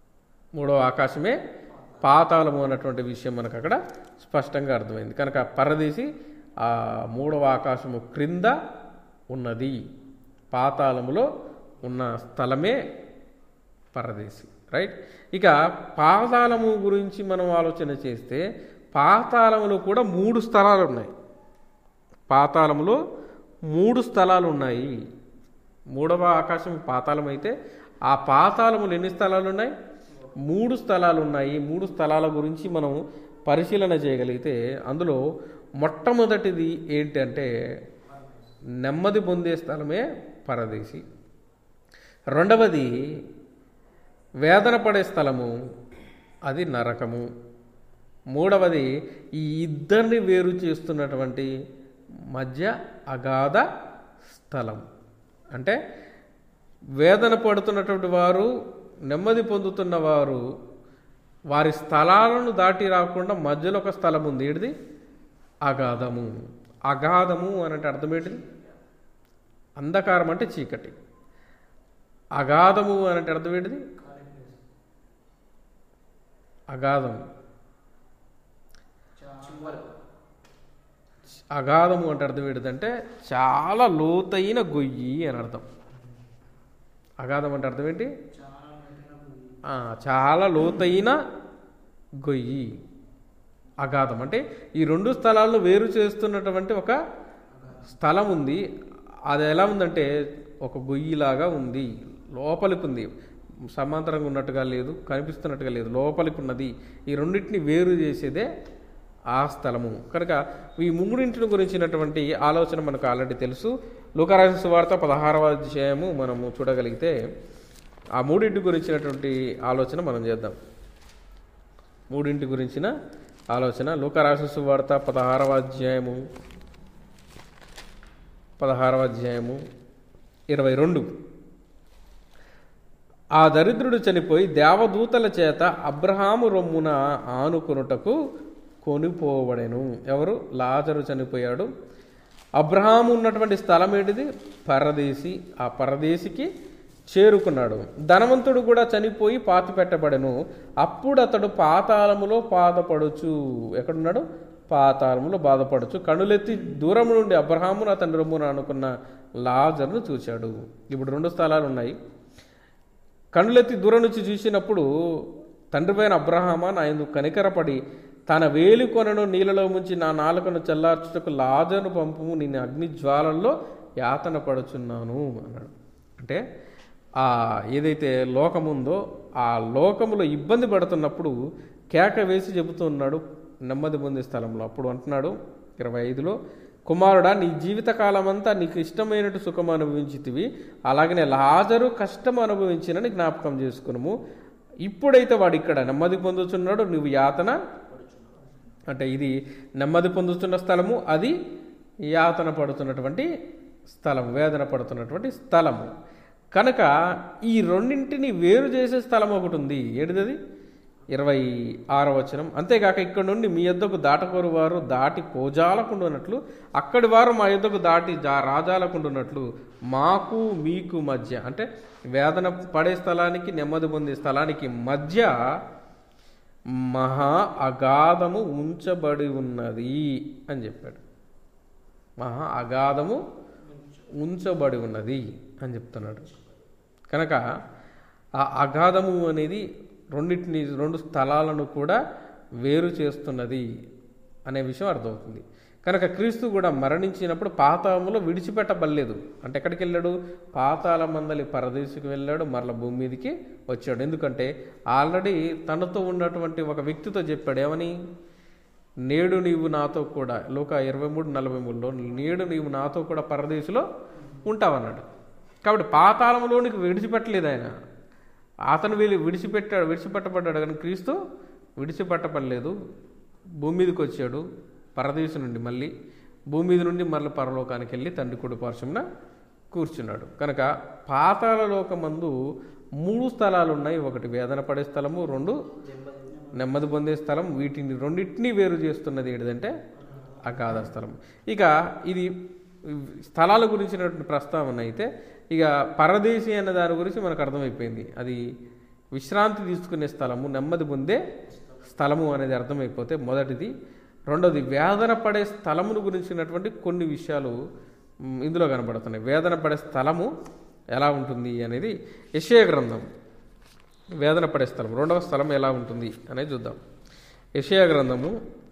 [SPEAKER 1] మూడవ ఆకాశమే పాతాళము అన్నటువంటి విషయం మనకు అక్కడ స్పష్టంగా అర్థమైంది కనుక పరదేశి ఆ మూడవ ఆకాశము క్రింద ఉన్నది పాతాళములో ఉన్న స్థలమే పరదేశి రైట్ ఇక పాతాళము గురించి మనం ఆలోచన చేస్తే పాతాళములో కూడా మూడు స్థలాలు ఉన్నాయి పాతాళములో మూడు స్థలాలు ఉన్నాయి మూడవ ఆకాశం పాతాళం అయితే ఆ పాతాళములు ఎన్ని స్థలాలు ఉన్నాయి మూడు స్థలాలు ఉన్నాయి మూడు స్థలాల గురించి మనం పరిశీలన చేయగలిగితే అందులో మొట్టమొదటిది ఏంటంటే నెమ్మది పొందే స్థలమే పరదేశి రెండవది వేదన పడే స్థలము అది నరకము మూడవది ఈ ఇద్దరిని వేరు చేస్తున్నటువంటి మధ్య అగాధ స్థలం అంటే వేదన పడుతున్నటువంటి వారు నెమ్మది పొందుతున్న వారు వారి స్థలాలను దాటి రాకుండా మధ్యలో ఒక స్థలం ఉంది ఏంటిది అగాధము అగాధము అనంటే అర్థం ఏంటిది అంధకారం అంటే చీకటి అగాధము అనంటే అర్థం ఏంటిది అగాధం అగాధము అంటే అర్థం ఏంటిదంటే చాలా లోతైన గొయ్యి అని అర్థం అగాధం అంటే అర్థం ఏంటి ఆ, చాలా లోతైన గొయ్యి అగాధం అంటే ఈ రెండు స్థలాలను వేరు చేస్తున్నటువంటి ఒక స్థలం ఉంది అది ఎలా ఉందంటే ఒక గొయ్యిలాగా ఉంది లోపలికి ఉంది సమాంతరంగా ఉన్నట్టుగా లేదు కనిపిస్తున్నట్టుగా లేదు లోపలికి ఉన్నది ఈ రెండింటిని వేరు చేసేదే ఆ స్థలము కనుక ఈ మూడింటిని గురించినటువంటి ఆలోచన మనకు ఆల్రెడీ తెలుసు లోకరాజ సువార్త పదహారవ అధ్యాయము మనము చూడగలిగితే ఆ మూడింటి గురించినటువంటి ఆలోచన మనం చేద్దాం మూడింటి గురించిన ఆలోచన లోకరాజ సువార్త పదహారవ అధ్యాయము పదహారవ అధ్యాయము ఇరవై రెండు ఆ దరిద్రుడు చనిపోయి దేవదూతల చేత అబ్రహాము రొమ్మున ఆనుకొనుటకు కొనిపోవడెను ఎవరు లాజరు చనిపోయాడు అబ్రహాము ఉన్నటువంటి స్థలం ఏంటిది పరదేశి ఆ పరదేశికి చేరుకున్నాడు ధనవంతుడు కూడా చనిపోయి పాతి పెట్టబడెను అప్పుడు అతడు పాతాళములో బాధపడుచు ఎక్కడున్నాడు పాతాళములో బాధపడుచు కనులెత్తి దూరం నుండి అబ్రహామును అతని రొమ్మున అనుకున్న లాజర్ను చూశాడు ఇప్పుడు రెండు స్థలాలు ఉన్నాయి కనులెత్తి దూరం నుంచి చూసినప్పుడు తండ్రిపైన అబ్రహామా నా ఎందుకు కనికరపడి తన వేలి కొనను నీళ్ళలో ముంచి నా నాలుకను చల్లార్చుటకు లాజను పంపు నేను అగ్ని జ్వాలల్లో యాతన పడుచున్నాను అన్నాడు అంటే ఆ ఏదైతే లోకముందో ఆ లోకములో ఇబ్బంది పడుతున్నప్పుడు కేక వేసి చెబుతున్నాడు నెమ్మది పొందే స్థలంలో అప్పుడు అంటున్నాడు ఇరవై ఐదులో కుమారుడా నీ జీవితకాలమంతా నీకు ఇష్టమైనట్టు సుఖం అనుభవించితివి అలాగనే లాజరు కష్టం అనుభవించినని జ్ఞాపకం చేసుకునుము ఇప్పుడైతే వాడు ఇక్కడ నెమ్మది పొందుతున్నాడు నువ్వు యాతన అంటే ఇది నెమ్మది పొందుతున్న స్థలము అది యాతన పడుతున్నటువంటి స్థలం వేదన పడుతున్నటువంటి స్థలము కనుక ఈ రెండింటిని వేరు చేసే స్థలం ఒకటి ఉంది ఏంటిది ఇరవై ఆరో వచనం అంతేగాక ఇక్కడ నుండి మీ యొద్దకు దాటకోరు వారు దాటి పోజాలకుండున్నట్లు అక్కడి వారు మా యొద్దకు దాటి జా రాజాలకుండున్నట్లు మాకు మీకు మధ్య అంటే వేదన పడే స్థలానికి నెమ్మది పొందే స్థలానికి మధ్య మహా అగాధము ఉంచబడి ఉన్నది అని చెప్పాడు మహా అగాధము ఉంచబడి ఉన్నది అని చెప్తున్నాడు కనుక ఆ అగాధము అనేది రెండింటిని రెండు స్థలాలను కూడా వేరు చేస్తున్నది అనే విషయం అర్థమవుతుంది కనుక క్రీస్తు కూడా మరణించినప్పుడు పాతాళములో విడిచిపెట్టబడలేదు అంటే ఎక్కడికి వెళ్ళాడు పాతాళ మందలి పరదేశికి వెళ్ళాడు మరల భూమి మీదకి వచ్చాడు ఎందుకంటే ఆల్రెడీ తనతో ఉన్నటువంటి ఒక వ్యక్తితో చెప్పాడు ఏమని నేడు నీవు నాతో కూడా లోక ఇరవై మూడు నలభై మూడులో నేడు నీవు నాతో కూడా పరదేశిలో ఉంటావన్నాడు కాబట్టి పాతాళంలోనికి విడిచిపెట్టలేదు ఆయన అతను వీళ్ళు విడిచిపెట్టాడు విడిచిపెట్టబడ్డాడు కానీ క్రీస్తు విడిచిపెట్టబడలేదు భూమి మీదకి వచ్చాడు పరదేశు నుండి మళ్ళీ భూమి మీద నుండి మళ్ళీ పరలోకానికి వెళ్ళి తండ్రి కుడి పార్శ్వమున కూర్చున్నాడు కనుక పాతాళ లోకమందు మూడు స్థలాలు ఉన్నాయి ఒకటి వేదన పడే స్థలము రెండు నెమ్మది పొందే స్థలం వీటిని రెండింటినీ వేరు చేస్తున్నది ఏంటిదంటే అగాధ స్థలం ఇక ఇది స్థలాల గురించినటువంటి ప్రస్తావన అయితే ఇక పరదేశి అన్న దాని గురించి మనకు అర్థమైపోయింది అది విశ్రాంతి తీసుకునే స్థలము నెమ్మది పొందే స్థలము అనేది అర్థమైపోతే మొదటిది రెండోది వేదన పడే స్థలమును గురించినటువంటి కొన్ని విషయాలు మ్, ఇందులో కనబడుతున్నాయి వేదన పడే స్థలము ఎలా ఉంటుంది అనేది యశయ గ్రంథం వేదన పడే స్థలం రెండవ స్థలం ఎలా ఉంటుంది అనేది చూద్దాం యశయ గ్రంథము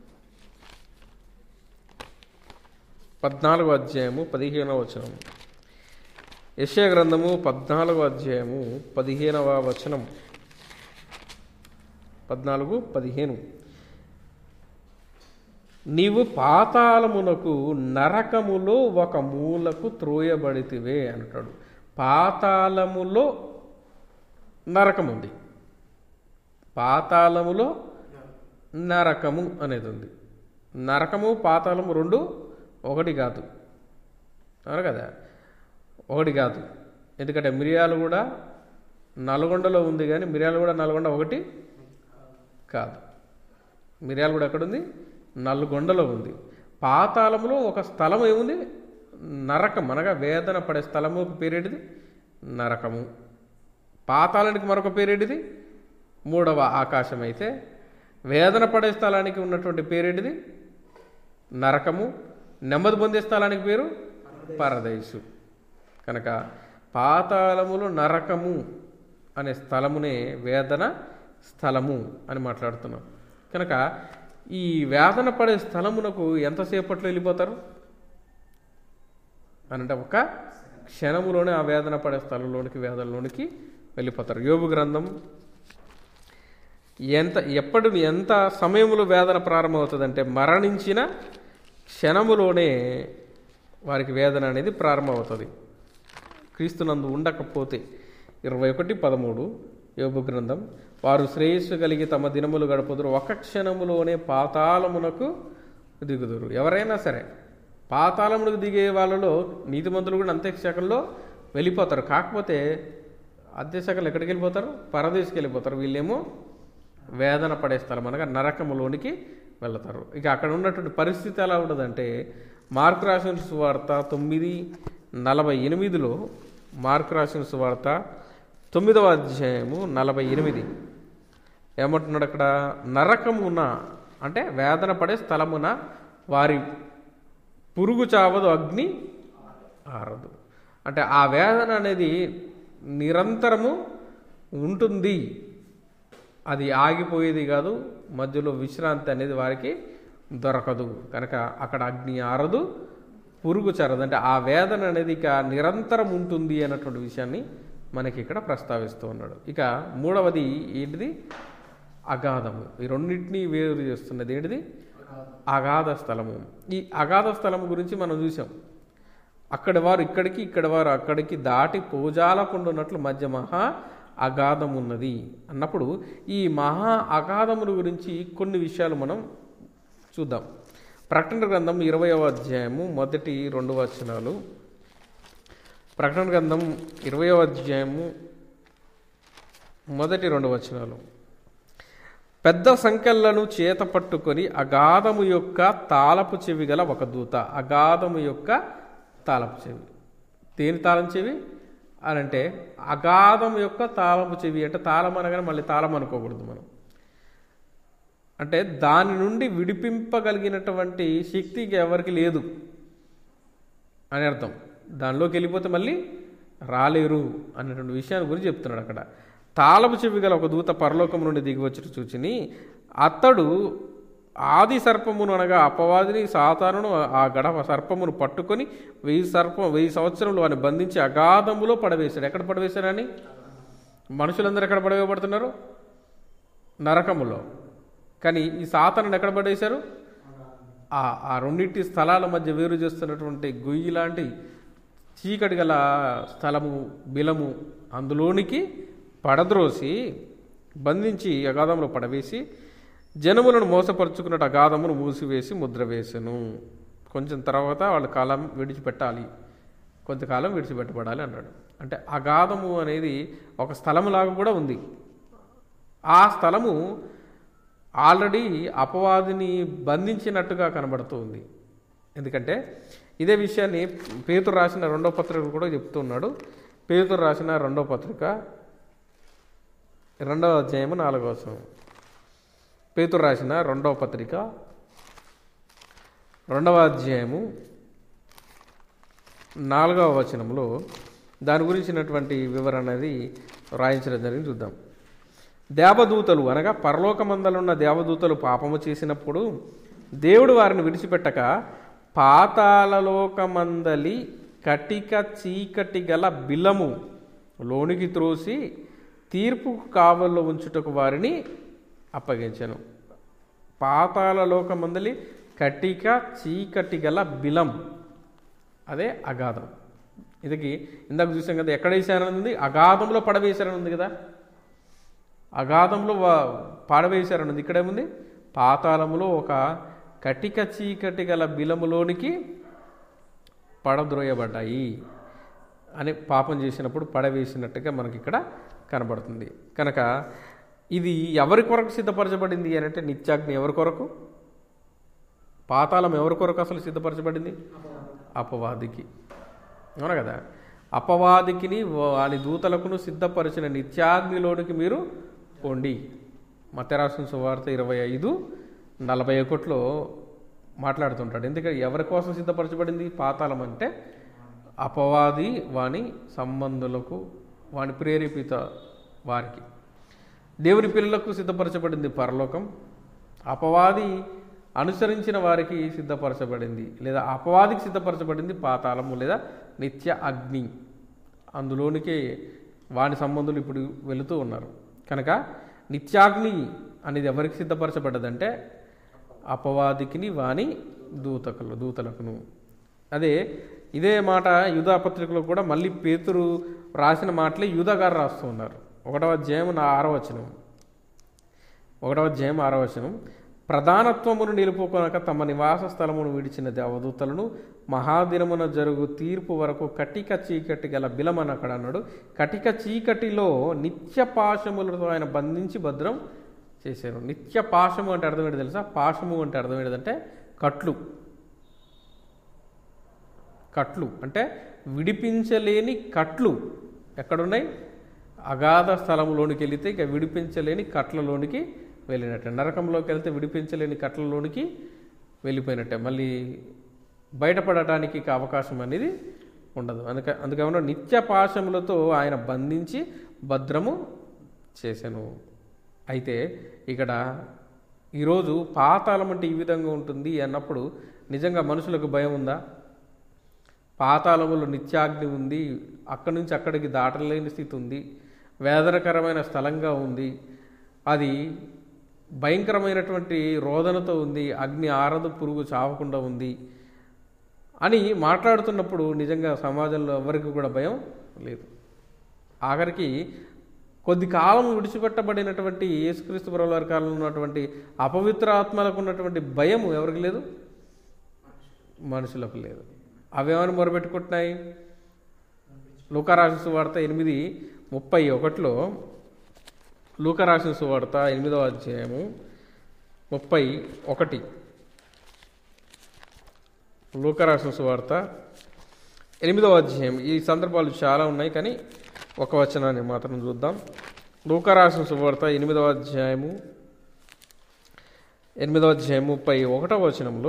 [SPEAKER 1] పద్నాలుగో అధ్యాయము పదిహేనవ వచనం యశయ గ్రంథము పద్నాలుగో అధ్యాయము పదిహేనవ వచనం పద్నాలుగు పదిహేను నీవు పాతాళమునకు నరకములో ఒక మూలకు త్రోయబడితివే అంటాడు పాతాళములో నరకం ఉంది పాతాళములో నరకము అనేది ఉంది నరకము పాతాళము రెండు ఒకటి కాదు అవును కదా ఒకటి కాదు ఎందుకంటే మిరియాలు కూడా నల్గొండలో ఉంది కానీ మిరియాలు కూడా నల్గొండ ఒకటి కాదు మిరియాలు కూడా ఎక్కడుంది నల్గొండలో ఉంది పాతాళంలో ఒక స్థలం ఏముంది నరకం అనగా వేదన పడే స్థలము ఒక పేరేటిది నరకము పాతాళానికి మరొక పేరేటిది మూడవ ఆకాశం అయితే వేదన పడే స్థలానికి ఉన్నటువంటి పేరేటిది నరకము నెమ్మది పొందే స్థలానికి పేరు పరదేశు కనుక పాతాళములు నరకము అనే స్థలమునే వేదన స్థలము అని మాట్లాడుతున్నాం కనుక ఈ వేదన పడే స్థలమునకు ఎంతసేపట్లో వెళ్ళిపోతారు అనంటే ఒక క్షణములోనే ఆ వేదన పడే స్థలంలోనికి వేదనలోనికి వెళ్ళిపోతారు యోగు గ్రంథం ఎంత ఎప్పటి ఎంత సమయంలో వేదన ప్రారంభమవుతుందంటే మరణించిన క్షణములోనే వారికి వేదన అనేది ప్రారంభమవుతుంది క్రీస్తునందు ఉండకపోతే ఇరవై ఒకటి పదమూడు యోగు గ్రంథం వారు శ్రేయస్సు కలిగి తమ దినములు గడుపుదురు ఒక క్షణములోనే పాతాళమునకు దిగుదురు ఎవరైనా సరే పాతాళమునకు దిగే వాళ్ళలో నీతిమంతులు కూడా అంత్యశాఖల్లో వెళ్ళిపోతారు కాకపోతే అంత్యశాఖలు ఎక్కడికి వెళ్ళిపోతారు పరదేశకి వెళ్ళిపోతారు వీళ్ళేమో వేదన పడే స్థలం అనగా నరకములోనికి వెళ్తారు ఇక అక్కడ ఉన్నటువంటి పరిస్థితి ఎలా ఉండదంటే మార్కు రాసిన సువార్త తొమ్మిది నలభై ఎనిమిదిలో మార్కు రాసిన సువార్త తొమ్మిదవ అధ్యాయము నలభై ఎనిమిది ఏమంటున్నాడు అక్కడ నరకమున అంటే వేదన పడే స్థలమున వారి పురుగు చావదు అగ్ని ఆరదు అంటే ఆ వేదన అనేది నిరంతరము ఉంటుంది అది ఆగిపోయేది కాదు మధ్యలో విశ్రాంతి అనేది వారికి దొరకదు కనుక అక్కడ అగ్ని ఆరదు పురుగు చరదు అంటే ఆ వేదన అనేది ఇక నిరంతరం ఉంటుంది అన్నటువంటి విషయాన్ని మనకి ఇక్కడ ప్రస్తావిస్తూ ఉన్నాడు ఇక మూడవది ఏంటిది అగాధము ఈ రెండింటినీ వేరు చేస్తున్నది ఏంటిది అగాధ స్థలము ఈ అగాధ స్థలము గురించి మనం చూసాం అక్కడ వారు ఇక్కడికి ఇక్కడ వారు అక్కడికి దాటి పోజాలకుండా ఉన్నట్లు మధ్య మహా అగాధం ఉన్నది అన్నప్పుడు ఈ మహా అగాధముల గురించి కొన్ని విషయాలు మనం చూద్దాం ప్రకటన గ్రంథం ఇరవయవ అధ్యాయము మొదటి రెండు వచనాలు ప్రకటన గ్రంథం ఇరవయవ అధ్యాయము మొదటి రెండు వచనాలు పెద్ద సంఖ్యలను చేత పట్టుకొని అగాధము యొక్క తాళపు చెవి గల ఒక దూత అగాధము యొక్క తాళపు చెవి దేని తాళం చెవి అని అంటే అగాధం యొక్క తాళపు చెవి అంటే తాళం అనగానే మళ్ళీ తాళం అనుకోకూడదు మనం అంటే దాని నుండి విడిపింపగలిగినటువంటి శక్తి ఇక ఎవరికి లేదు అని అర్థం దానిలోకి వెళ్ళిపోతే మళ్ళీ రాలేరు అనేటువంటి విషయాన్ని గురించి చెప్తున్నాడు అక్కడ తాళపు చెవి గల ఒక దూత పరలోకం నుండి దిగి వచ్చి చూచిని అతడు ఆది సర్పమును అనగా అపవాదిని సాతానును ఆ గడప సర్పమును పట్టుకొని వెయ్యి సర్పం వెయ్యి సంవత్సరములు వాడిని బంధించి అగాధములో పడవేశాడు ఎక్కడ పడవేశాడని మనుషులందరూ ఎక్కడ పడవేయబడుతున్నారు నరకములో కానీ ఈ సాతాను ఎక్కడ పడేశారు ఆ ఆ రెండింటి స్థలాల మధ్య వేరు చేస్తున్నటువంటి గొయ్యి లాంటి చీకటి గల స్థలము బిలము అందులోనికి పడద్రోసి బంధించి అగాధంలో పడవేసి జనములను మోసపరుచుకున్నట్టు అగాధమును మూసివేసి ముద్ర వేసెను కొంచెం తర్వాత వాళ్ళ కాలం విడిచిపెట్టాలి కొంతకాలం విడిచిపెట్టబడాలి అన్నాడు అంటే అగాధము అనేది ఒక స్థలములాగా కూడా ఉంది ఆ స్థలము ఆల్రెడీ అపవాదిని బంధించినట్టుగా కనబడుతూ ఉంది ఎందుకంటే ఇదే విషయాన్ని పేతురు రాసిన రెండో పత్రిక కూడా చెప్తూ ఉన్నాడు పేతురు రాసిన రెండో పత్రిక రెండవ అధ్యాయము నాలుగవ వచనం పేతురు రాసిన రెండవ పత్రిక రెండవ అధ్యాయము నాలుగవ వచనంలో దాని గురించినటువంటి వివరణ అనేది రాయించడం జరిగింది చూద్దాం దేవదూతలు అనగా పరలోకమందలున్న దేవదూతలు పాపము చేసినప్పుడు దేవుడు వారిని విడిచిపెట్టక పాతాళలోకమందలి కటిక చీకటి గల బిలము లోనికి త్రోసి తీర్పు కావల్లో ఉంచుటకు వారిని అప్పగించాను పాతాళలోకమందలి కటిక చీకటి గల బిలం అదే అగాధం ఇదికి ఇందాక చూసాం కదా ఎక్కడ వేసారని ఉంది అగాధంలో పడవేశారని ఉంది కదా అగాధంలో వా- పాడవేశారని ఉంది ఇక్కడేముంది పాతాళములో ఒక కటిక చీకటి గల బిలములోనికి పడద్రోయబడ్డాయి అని పాపం చేసినప్పుడు పడవేసినట్టుగా మనకి ఇక్కడ కనబడుతుంది కనుక ఇది ఎవరి కొరకు సిద్ధపరచబడింది అని అంటే నిత్యాగ్ని ఎవరి కొరకు పాతాళం ఎవరి కొరకు అసలు సిద్ధపరచబడింది అపవాదికి అవునా కదా అపవాదికిని వాని దూతలకును సిద్ధపరిచిన నిత్యాగ్నిలోనికి మీరు పోండి మత్యరాసిన సువార్త ఇరవై ఐదు నలభై ఒకటిలో మాట్లాడుతుంటాడు ఎందుకంటే ఎవరి కోసం సిద్ధపరచబడింది పాతాళం అంటే అపవాది వాని సంబంధులకు వాని ప్రేరేపిత వారికి దేవుని పిల్లలకు సిద్ధపరచబడింది పరలోకం అపవాది అనుసరించిన వారికి సిద్ధపరచబడింది లేదా అపవాదికి సిద్ధపరచబడింది పాతాళము లేదా నిత్య అగ్ని అందులోనికే వాని సంబంధులు ఇప్పుడు వెళుతూ ఉన్నారు కనుక నిత్యాగ్ని అనేది ఎవరికి సిద్ధపరచబడ్డదంటే అపవాదికిని వాని దూతకులు దూతలకును అదే ఇదే మాట యూదా పత్రికలో కూడా మళ్ళీ పేతురు రాసిన మాటలే యూదా గారు రాస్తూ ఉన్నారు ఒకటవ అధ్యాయం నా ఆరో వచనం ఒకటవ అధ్యాయం ఆరో వచనం ప్రధానత్వమును నిలుపుకొనక తమ నివాస స్థలమును విడిచిన దేవదూతలను మహాదినమున జరుగు తీర్పు వరకు కటిక చీకటి గల బిలమని అక్కడ అన్నాడు కటిక చీకటిలో నిత్య పాశములతో ఆయన బంధించి భద్రం చేశారు నిత్య పాశము అంటే అర్థం ఏంటి తెలుసా పాశము అంటే అర్థం ఏంటంటే కట్లు కట్లు అంటే విడిపించలేని కట్లు ఎక్కడున్నాయి అగాధ స్థలంలోనికి వెళితే ఇక విడిపించలేని కట్లలోనికి వెళ్ళినట్టే నరకంలోకి వెళ్తే విడిపించలేని కట్లలోనికి వెళ్ళిపోయినట్టే మళ్ళీ బయటపడటానికి ఇక అవకాశం అనేది ఉండదు అందుక అందుకని నిత్య పాశములతో ఆయన బంధించి భద్రము చేశాను అయితే ఇక్కడ ఈరోజు పాతాళం అంటే ఈ విధంగా ఉంటుంది అన్నప్పుడు నిజంగా మనుషులకు భయం ఉందా పాతాళములో నిత్యాగ్ని ఉంది అక్కడి నుంచి అక్కడికి దాటలేని స్థితి ఉంది వేదనకరమైన స్థలంగా ఉంది అది భయంకరమైనటువంటి రోదనతో ఉంది అగ్ని ఆరదు పురుగు చావకుండా ఉంది అని మాట్లాడుతున్నప్పుడు నిజంగా సమాజంలో ఎవరికి కూడా భయం లేదు ఆఖరికి కొద్ది కాలం విడిచిపెట్టబడినటువంటి యేసుక్రీస్తు ప్రభుల వారి కాలంలో ఉన్నటువంటి అపవిత్ర ఆత్మలకు ఉన్నటువంటి భయం ఎవరికి లేదు మనుషులకు లేదు అవేమని మొరబెట్టుకుంటున్నాయి లూకారాసిన సువార్త ఎనిమిది ముప్పై ఒకటిలో లూకారాసిన సువార్త ఎనిమిదవ అధ్యాయము ముప్పై ఒకటి లూకారాసిన సువార్త ఎనిమిదవ అధ్యాయం ఈ సందర్భాలు చాలా ఉన్నాయి కానీ ఒక వచనాన్ని మాత్రం చూద్దాం లూకారాసిన సువార్త ఎనిమిదవ అధ్యాయము ఎనిమిదవ అధ్యాయం ముప్పై ఒకటవ వచనంలో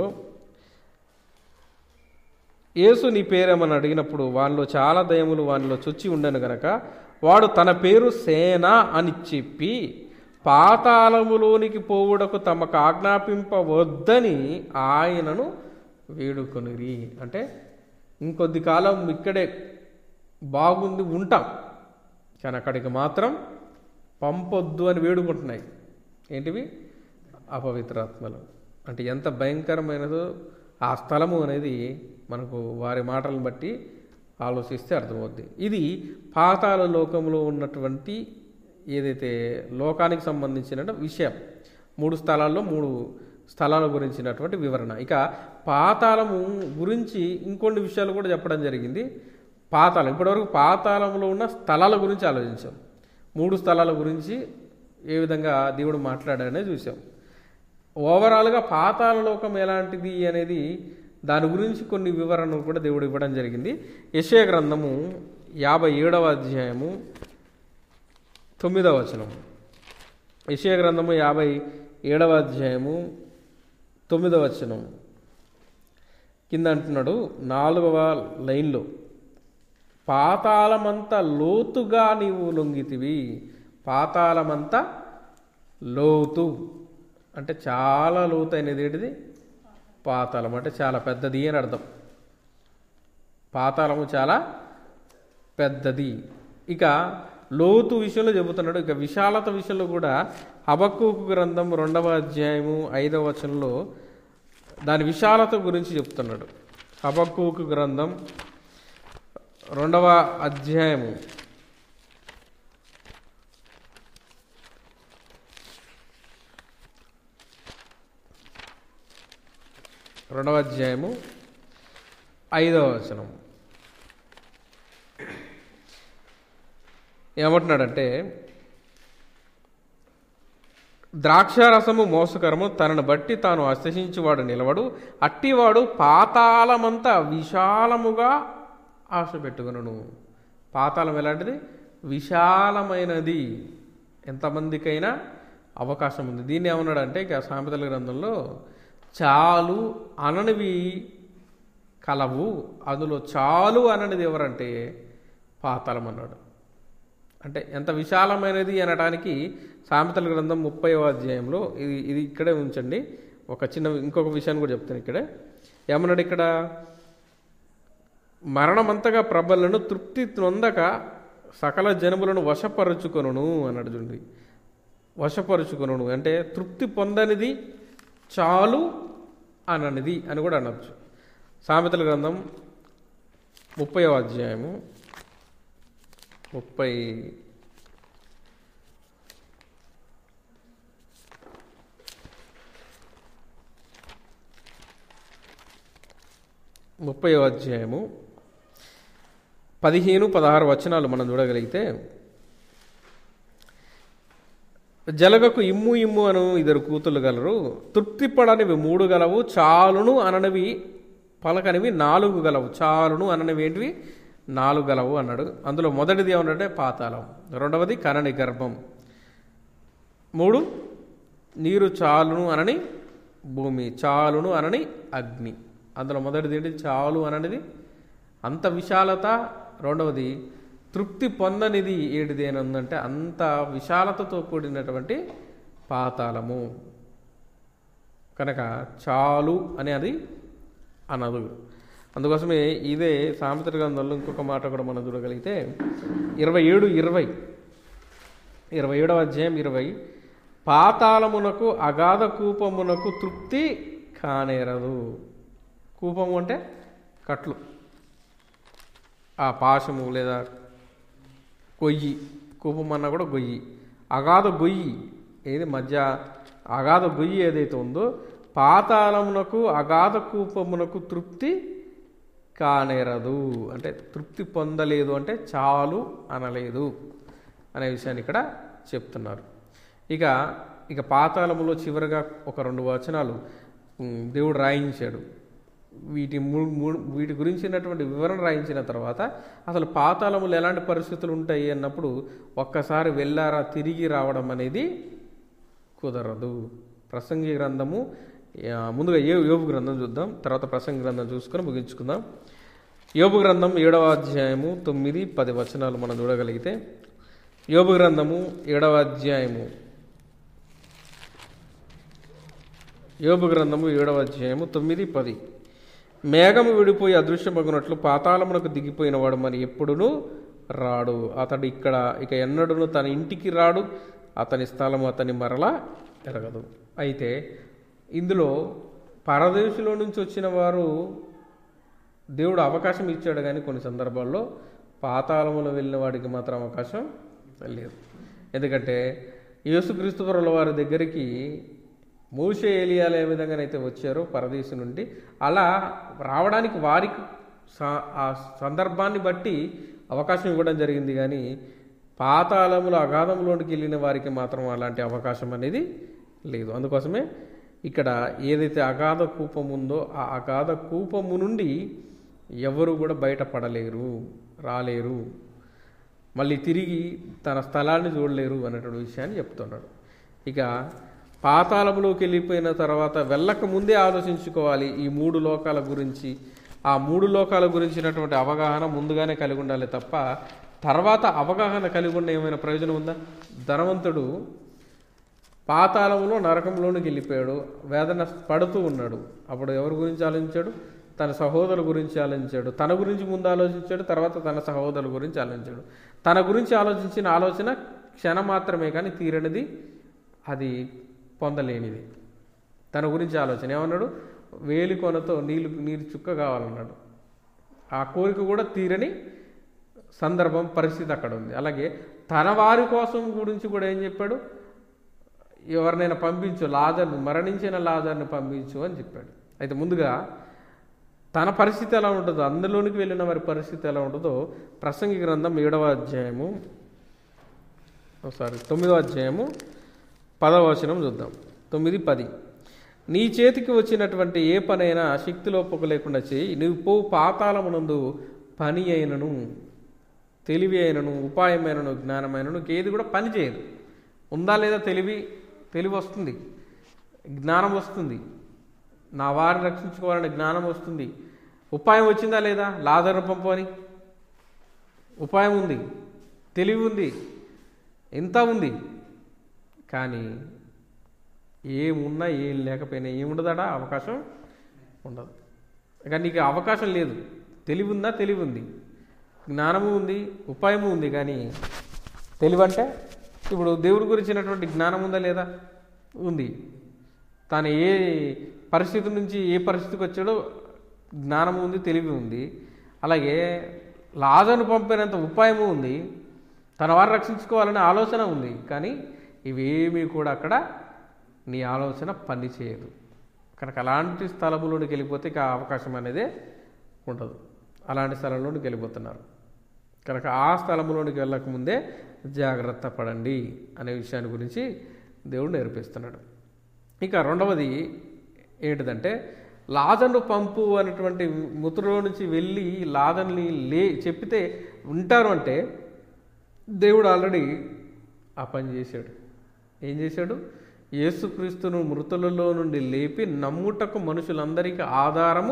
[SPEAKER 1] యేసు నీ పేరేమని అడిగినప్పుడు వానిలో చాలా దయములు వానిలో చొచ్చి ఉండను గనక వాడు తన పేరు సేన అని చెప్పి పాతాళములోనికి పోవుటకు తమకు ఆజ్ఞాపింపవద్దని ఆయనను వేడుకొనిరి అంటే ఇంకొద్ది కాలం ఇక్కడే బాగుంది ఉంటాం కానీ అక్కడికి మాత్రం పంపొద్దు అని వేడుకుంటున్నాయి ఏంటివి అపవిత్రాత్మలు అంటే ఎంత భయంకరమైనదో ఆ స్థలము అనేది మనకు వారి మాటలను బట్టి ఆలోచిస్తే అర్థమవుద్ది ఇది పాతాళ లోకంలో ఉన్నటువంటి ఏదైతే లోకానికి సంబంధించిన విషయం మూడు స్థలాల్లో మూడు స్థలాల గురించినటువంటి వివరణ ఇక పాతాళము గురించి ఇంకొన్ని విషయాలు కూడా చెప్పడం జరిగింది పాతాళం ఇప్పటివరకు పాతాళంలో ఉన్న స్థలాల గురించి ఆలోచించాం మూడు స్థలాల గురించి ఏ విధంగా దేవుడు మాట్లాడాడనే చూసాం ఓవరాల్గా పాతాళ లోకం ఎలాంటిది అనేది దాని గురించి కొన్ని వివరణలు కూడా దేవుడు ఇవ్వడం జరిగింది యశయ గ్రంథము యాభై ఏడవ అధ్యాయము తొమ్మిదవ వచనం యెషయా గ్రంథము యాభై ఏడవ అధ్యాయము తొమ్మిదవ వచనం కింద అంటున్నాడు నాలుగవ లైన్లో పాతాళమంత లోతుగా నీవు లొంగితివి పాతాళమంత లోతు అంటే చాలా లోతైనది ఏంటిది పాతాళం అంటే చాలా పెద్దది అని అర్థం పాతాళము చాలా పెద్దది ఇక లోతు విషయంలో చెబుతున్నాడు ఇక విశాలత విషయంలో కూడా హబక్కూకు గ్రంథం రెండవ అధ్యాయము ఐదవ వచనంలో దాని విశాలత గురించి చెప్తున్నాడు హబక్కూకు గ్రంథం రెండవ అధ్యాయము రెండవ అధ్యాయము ఐదవ వచనం ఏమంటున్నాడంటే ద్రాక్షారసము మోసకరము తనను బట్టి తాను అశ్వసించువాడు నిలవడు అట్టివాడు పాతాళమంత విశాలముగా ఆశ పెట్టుకును పాతాళం ఎలాంటిది విశాలమైనది ఎంతమందికైనా అవకాశం ఉంది దీన్ని ఏమన్నాడంటే ఇక సామెతల గ్రంథంలో చాలు అననివి కలవు అందులో చాలు అననిది ఎవరంటే పాతాళం అన్నాడు అంటే ఎంత విశాలమైనది అనడానికి సామెతల గ్రంథం ముప్పై అధ్యాయంలో ఇది ఇది ఇక్కడే ఉంచండి ఒక చిన్న ఇంకొక విషయాన్ని కూడా చెప్తాను ఇక్కడే ఏమన్నాడు ఇక్కడ మరణమంతగా ప్రబలను తృప్తి నొందక సకల జనములను వశపరుచుకొనును అన్నాడు చూడండి వశపరుచుకొనును అంటే తృప్తి పొందనిది చాలు అననిది అని కూడా అనొచ్చు సామెతల గ్రంథం ముప్పై అధ్యాయము ముప్పై ముప్పై అధ్యాయము పదిహేను పదహారు వచనాలు మనం చూడగలిగితే జలగకు ఇమ్ము ఇమ్ము అను ఇద్దరు కూతుళ్ళు గలరు తృప్తిపడనివి మూడు గలవు చాలును అననివి పలకనివి నాలుగు గలవు చాలును అననివి ఏంటివి నాలుగు గలవు అన్నాడు అందులో మొదటిది ఏమన్నాడంటే పాతాళం రెండవది కనని గర్భం మూడు నీరు చాలును అనని భూమి చాలును అనని అగ్ని అందులో మొదటిది ఏంటి చాలు అననిది అంత విశాలత రెండవది తృప్తి పొందనిది ఏడిది అని ఉందంటే అంత విశాలతతో కూడినటువంటి పాతాళము కనుక చాలు అనేది అనదు అందుకోసమే ఇదే సామెతల గ్రంథంలో ఇంకొక మాట కూడా మనం చూడగలిగితే ఇరవై ఏడు ఇరవై ఇరవై ఏడవ అధ్యాయం ఇరవై పాతాళమునకు అగాధ కూపమునకు తృప్తి కానేరదు కూపము అంటే కట్లు ఆ పాశము లేదా గొయ్యి కూపం అన్నా కూడా గొయ్యి అగాధ గొయ్యి ఏది మధ్య అగాధ గొయ్యి ఏదైతే ఉందో పాతాళమునకు అగాధ కూపమునకు తృప్తి కానేరదు అంటే తృప్తి పొందలేదు అంటే చాలు అనలేదు అనే విషయాన్ని ఇక్కడ చెప్తున్నారు ఇక ఇక పాతాళములో చివరిగా ఒక రెండు వచనాలు ఉమ్, దేవుడు రాయించాడు వీటి మూడు మూడు వీటి గురించినటువంటి వివరణ రాయించిన తర్వాత అసలు పాతాళములు ఎలాంటి పరిస్థితులు ఉంటాయి అన్నప్పుడు ఒక్కసారి వెళ్ళారా తిరిగి రావడం అనేది కుదరదు ప్రసంగి గ్రంథము ఆ, ముందుగా ఏ యోబు గ్రంథం చూద్దాం తర్వాత ప్రసంగి గ్రంథం చూసుకొని ముగించుకుందాం యోబు గ్రంథం ఏడవ అధ్యాయము తొమ్మిది పది వచనాలు మనం చూడగలిగితే యోబు గ్రంథము ఏడవ అధ్యాయము యోబు గ్రంథము ఏడవ అధ్యాయము తొమ్మిది పది మేఘము విడిపోయి అదృశ్యమగునట్లు పాతాళమునకు దిగిపోయిన వాడు మరి ఎప్పుడునూ రాడు అతడు ఇక్కడ ఇక ఎన్నడూను తన ఇంటికి రాడు అతని స్థలము అతని మరలా ఎరగదు అయితే ఇందులో పరదేశంలో నుంచి వచ్చిన వారు దేవుడు అవకాశం ఇచ్చాడు కానీ కొన్ని సందర్భాల్లో పాతాళములో వెళ్ళిన వాడికి మాత్రం అవకాశం లేదు ఎందుకంటే యేసుక్రీస్తు ప్రభుల వారి దగ్గరికి మూసే ఏలియాలు ఏ విధంగానైతే వచ్చారో పరదేశం నుండి అలా రావడానికి వారికి స- ఆ సందర్భాన్ని బట్టి అవకాశం ఇవ్వడం జరిగింది కానీ పాతాళములు అగాధంలోనికి వెళ్ళిన వారికి మాత్రం అలాంటి అవకాశం అనేది లేదు అందుకోసమే ఇక్కడ ఏదైతే అగాధ కూపం ఉందో ఆ అగాధ కూపము నుండి ఎవరు కూడా బయటపడలేరు రాలేరు మళ్ళీ తిరిగి తన స్థలాన్ని చూడలేరు అనేటువంటి విషయాన్ని చెప్తున్నాడు ఇక పాతాళంలోకి వెళ్ళిపోయిన తర్వాత వెళ్ళక ముందే ఆలోచించుకోవాలి ఈ మూడు లోకాల గురించి ఆ మూడు లోకాల గురించినటువంటి అవగాహన ముందుగానే కలిగి ఉండాలి తప్ప తర్వాత అవగాహన కలిగి ఉన్న ఏమైనా ప్రయోజనం ఉందా ధనవంతుడు పాతాళంలో నరకంలోనికి వెళ్ళిపోయాడు వేదన పడుతూ ఉన్నాడు అప్పుడు ఎవరి గురించి ఆలోచించాడు తన సహోదరుల గురించి ఆలోచించాడు తన గురించి ముందు ఆలోచించాడు తర్వాత తన సహోదరుల గురించి ఆలోచించాడు తన గురించి ఆలోచించిన ఆలోచన క్షణం మాత్రమే కానీ తీరనిది అది పొందలేనిది తన గురించి ఆలోచన ఏమన్నాడు వేలి కొనతో నీళ్ళు నీరు చుక్క కావాలన్నాడు ఆ కోరిక కూడా తీరని సందర్భం పరిస్థితి అక్కడ ఉంది అలాగే తన వారి కోసం గురించి కూడా ఏం చెప్పాడు ఎవరినైనా పంపించు లాజర్ని మరణించిన లాజర్ని పంపించు అని చెప్పాడు అయితే ముందుగా తన పరిస్థితి ఎలా ఉంటుందో అందులోనికి వెళ్ళిన వారి పరిస్థితి ఎలా ఉంటుందో ప్రసంగి గ్రంథం ఏడవ అధ్యాయము సారీ తొమ్మిదవ అధ్యాయము పదవ వచనం చూద్దాం తొమ్మిది పది నీ చేతికి వచ్చినటువంటి ఏ పనైనా శక్తిలోపకు లేకుండా చేయి నువ్వు పో పాతాళమునందు పని అయినను తెలివి అయినను ఉపాయమైనను జ్ఞానమైనను ఏది కూడా పని చేయదు ఉందా లేదా తెలివి తెలివి వస్తుంది జ్ఞానం వస్తుంది నా వారిని రక్షించుకోవాలనే జ్ఞానం వస్తుంది ఉపాయం వచ్చిందా లేదా లాదరు పంపు అని ఉపాయం ఉంది తెలివి ఉంది ఎంత ఉంది కానీ ఏమున్నా ఏం లేకపోయినా ఏముండదాడా అవకాశం ఉండదు కానీ నీకు అవకాశం లేదు తెలివి ఉందా తెలివి ఉంది జ్ఞానము ఉంది ఉపాయము ఉంది కానీ తెలివి అంటే ఇప్పుడు దేవుడి గురించినటువంటి జ్ఞానం ఉందా లేదా ఉంది తాను ఏ పరిస్థితి నుంచి ఏ పరిస్థితికి వచ్చాడో జ్ఞానం ఉంది తెలివి ఉంది అలాగే లాజను పంపినంత ఉపాయము ఉంది తన వారు రక్షించుకోవాలనే ఆలోచన ఉంది కానీ ఇవేమీ కూడా అక్కడ నీ ఆలోచన పని చేయదు కనుక అలాంటి స్థలములోనికి వెళ్ళిపోతే ఇక ఆ అవకాశం అనేది ఉండదు అలాంటి స్థలంలోనికి వెళ్ళిపోతున్నారు కనుక ఆ స్థలంలోనికి వెళ్ళకముందే జాగ్రత్త పడండి అనే విషయాన్ని గురించి దేవుడు నేర్పిస్తున్నాడు ఇక రెండవది ఏంటిదంటే లాజను పంపు అనేటువంటి ముతులో నుంచి వెళ్ళి లాజన్ని లే చెప్పితే ఉంటారు అంటే దేవుడు ఆల్రెడీ ఆ పని చేశాడు ఏం చేశాడు యేసుక్రీస్తును మృతులలో నుండి లేపి నమ్ముటకు మనుషులందరికీ ఆధారము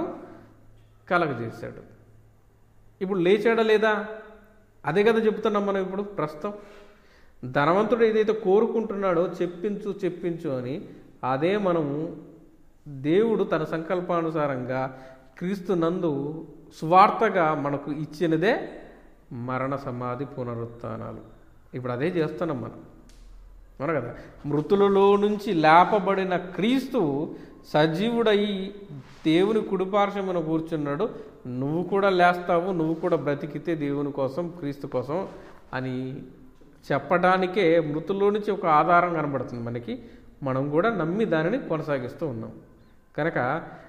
[SPEAKER 1] కలగజేశాడు ఇప్పుడు లేచాడా లేదా అదే కదా చెప్తున్నాం మనం ఇప్పుడు ప్రస్తుతం ధనవంతుడు ఏదైతే కోరుకుంటున్నాడో చెప్పించు చెప్పించు అని అదే మనము దేవుడు తన సంకల్పానుసారంగా క్రీస్తు నందు స్వార్థగా మనకు ఇచ్చినదే మరణ సమాధి పునరుత్నాలు ఇప్పుడు అదే చేస్తున్నాం మనం అవును కదా మృతులలో నుంచి లేపబడిన క్రీస్తు సజీవుడై దేవుని కుడిపార్శ్వమున కూర్చున్నాడు నువ్వు కూడా లేస్తావు నువ్వు కూడా బ్రతికితే దేవుని కోసం క్రీస్తు కోసం అని చెప్పడానికే మృతుల్లో నుంచి ఒక ఆధారం కనబడుతుంది మనకి మనం కూడా నమ్మి దానిని కొనసాగిస్తూ ఉన్నాం కనుక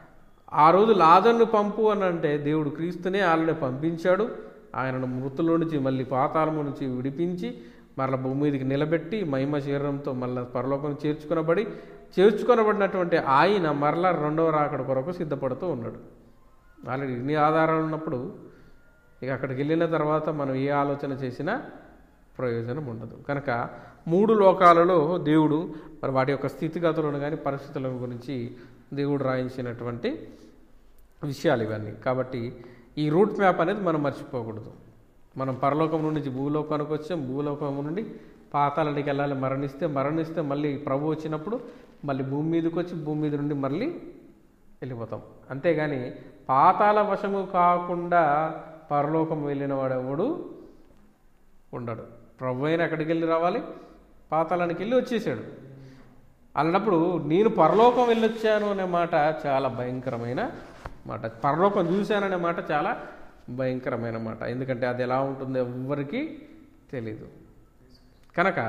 [SPEAKER 1] ఆ రోజు లాజర్ను పంపు అని అంటే దేవుడు క్రీస్తునే ఆల్రెడీ పంపించాడు ఆయనను మృతుల్లో నుంచి మళ్ళీ పాతాళము నుంచి విడిపించి మరల భూమి మీదకి నిలబెట్టి మహిమ శరీరంతో మళ్ళీ పరలోకం చేర్చుకొనబడి చేర్చుకొనబడినటువంటి ఆయన మరలా రెండవ రాకడ కొరకు సిద్ధపడుతూ ఉన్నాడు ఆల్రెడీ ఇన్ని ఆధారాలు ఉన్నప్పుడు ఇక అక్కడికి వెళ్ళిన తర్వాత మనం ఏ ఆలోచన చేసినా ప్రయోజనం ఉండదు కనుక మూడు లోకాలలో దేవుడు మరి వాటి యొక్క స్థితిగతులను కానీ పరిస్థితుల గురించి దేవుడు రాయించినటువంటి విషయాలు ఇవన్నీ కాబట్టి ఈ రూట్ మ్యాప్ అనేది మనం మర్చిపోకూడదు మనం పరలోకం నుంచి భూలోకానికి వచ్చాం భూలోకం నుండి పాతాళానికి వెళ్ళాలి మరణిస్తే మరణిస్తే మళ్ళీ ప్రభు వచ్చినప్పుడు మళ్ళీ భూమి మీదకి వచ్చి భూమి మీద నుండి మళ్ళీ వెళ్ళిపోతాం అంతేగాని పాతాళ వశము కాకుండా పరలోకం వెళ్ళిన వాడు ఎవడు ఉండడు ప్రభు అయిన ఎక్కడికి వెళ్ళి రావాలి పాతాళానికి వెళ్ళి వచ్చేసాడు అన్నప్పుడు నేను పరలోకం వెళ్ళొచ్చాను అనే మాట చాలా భయంకరమైన మాట పరలోకం చూశాననే మాట చాలా భయంకరమైన మాట ఎందుకంటే అది ఎలా ఉంటుందో ఎవ్వరికీ తెలీదు కనుక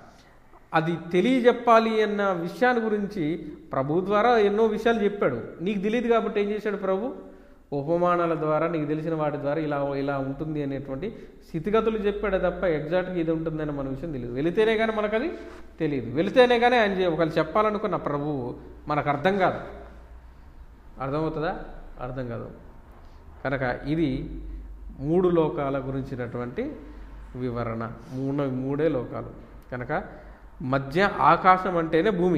[SPEAKER 1] అది తెలియజెప్పాలి అన్న విషయాన్ని గురించి ప్రభు ద్వారా ఎన్నో విషయాలు చెప్పాడు నీకు తెలియదు కాబట్టి ఏం చేశాడు ప్రభు ఉపమానాల ద్వారా నీకు తెలిసిన వాటి ద్వారా ఇలా ఇలా ఉంటుంది అనేటువంటి స్థితిగతులు చెప్పాడు తప్ప ఎగ్జాక్ట్గా ఇది ఉంటుందని మన విషయం తెలియదు వెళితేనే కానీ మనకు అది తెలియదు వెళితేనే కానీ ఆయన చే- ఒకళ్ళు చెప్పాలనుకున్న ప్రభువు మనకు అర్థం కాదు అర్థమవుతుందా అర్థం కాదు కనుక ఇది మూడు లోకాల గురించినటువంటి వివరణ మూడు మూడే లోకాలు కనుక మధ్య ఆకాశం అంటేనే భూమి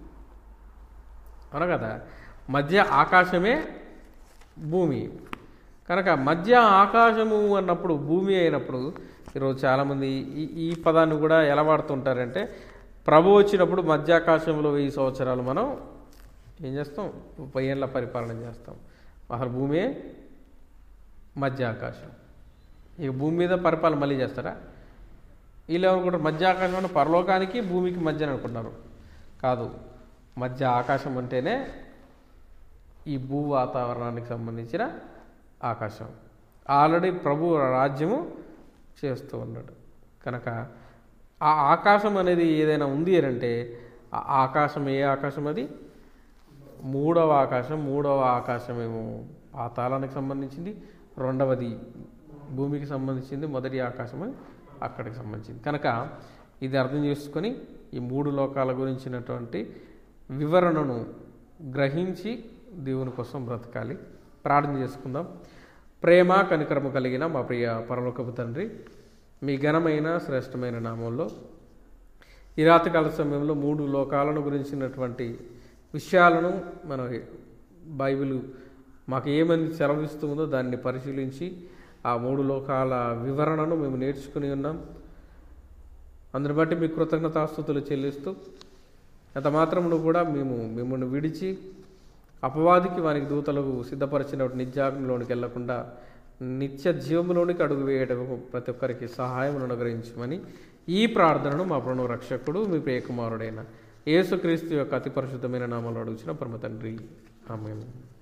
[SPEAKER 1] అవునా కదా మధ్య ఆకాశమే భూమి కనుక మధ్య ఆకాశము అన్నప్పుడు భూమి అయినప్పుడు ఈరోజు చాలామంది ఈ ఈ పదాన్ని కూడా ఎలా వాడుతుంటారంటే ప్రభు వచ్చినప్పుడు మధ్య ఆకాశంలో వెయ్యి సంవత్సరాలు మనం ఏం చేస్తాం ముప్పై ఏళ్ళ పరిపాలన చేస్తాం అసలు భూమే మధ్య ఆకాశం ఇక భూమి మీద పరిపాలన మళ్ళీ చేస్తారా వీళ్ళు ఏమనుకుంటారు మధ్య ఆకాశం అంటే పరలోకానికి భూమికి మధ్య అని అనుకుంటున్నారు కాదు మధ్య ఆకాశం అంటేనే ఈ భూ వాతావరణానికి సంబంధించిన ఆకాశం ఆల్రెడీ ప్రభు రాజ్యము చేస్తూ ఉన్నాడు కనుక ఆ ఆకాశం అనేది ఏదైనా ఉంది అని అంటే ఆ ఆకాశం ఏ ఆకాశం అది మూడవ ఆకాశం మూడవ ఆకాశం ఏమో పాతాళానికి సంబంధించింది రెండవది భూమికి సంబంధించింది మొదటి ఆకాశం అని అక్కడికి సంబంధించింది కనుక ఇది అర్థం చేసుకొని ఈ మూడు లోకాల గురించినటువంటి వివరణను గ్రహించి దేవుని కోసం బ్రతకాలి ప్రార్థన చేసుకుందాం ప్రేమ కనికరము కలిగిన మా ప్రియ పరలోకపు తండ్రి మీ ఘనమైన శ్రేష్టమైన నామంలో ఈ రాత్రికాల సమయంలో మూడు లోకాలను గురించినటువంటి విషయాలను మన బైబిల్ మాకు ఏమని సెలవిస్తుందో దాన్ని పరిశీలించి ఆ మూడు లోకాల వివరణను మేము నేర్చుకుని ఉన్నాం అందుని బట్టి మీ కృతజ్ఞతాస్తుతులు చెల్లిస్తూ ఎంత మాత్రమును కూడా మేము మిమ్మల్ని విడిచి అపవాదికి వానికి దూతలకు సిద్ధపరిచినటువంటి నిత్యాగ్నిలోనికి వెళ్లకుండా నిత్య జీవంలోనికి అడుగు వేయటం ప్రతి ఒక్కరికి సహాయం అనుగ్రహించమని ఈ ప్రార్థనను మా ప్రణవ రక్షకుడు మీ ప్రియకుమారుడైన యేసుక్రీస్తు యొక్క అతి పరిశుద్ధమైన నామాలు అడుగుచిన పరమ తండ్రి ఆమె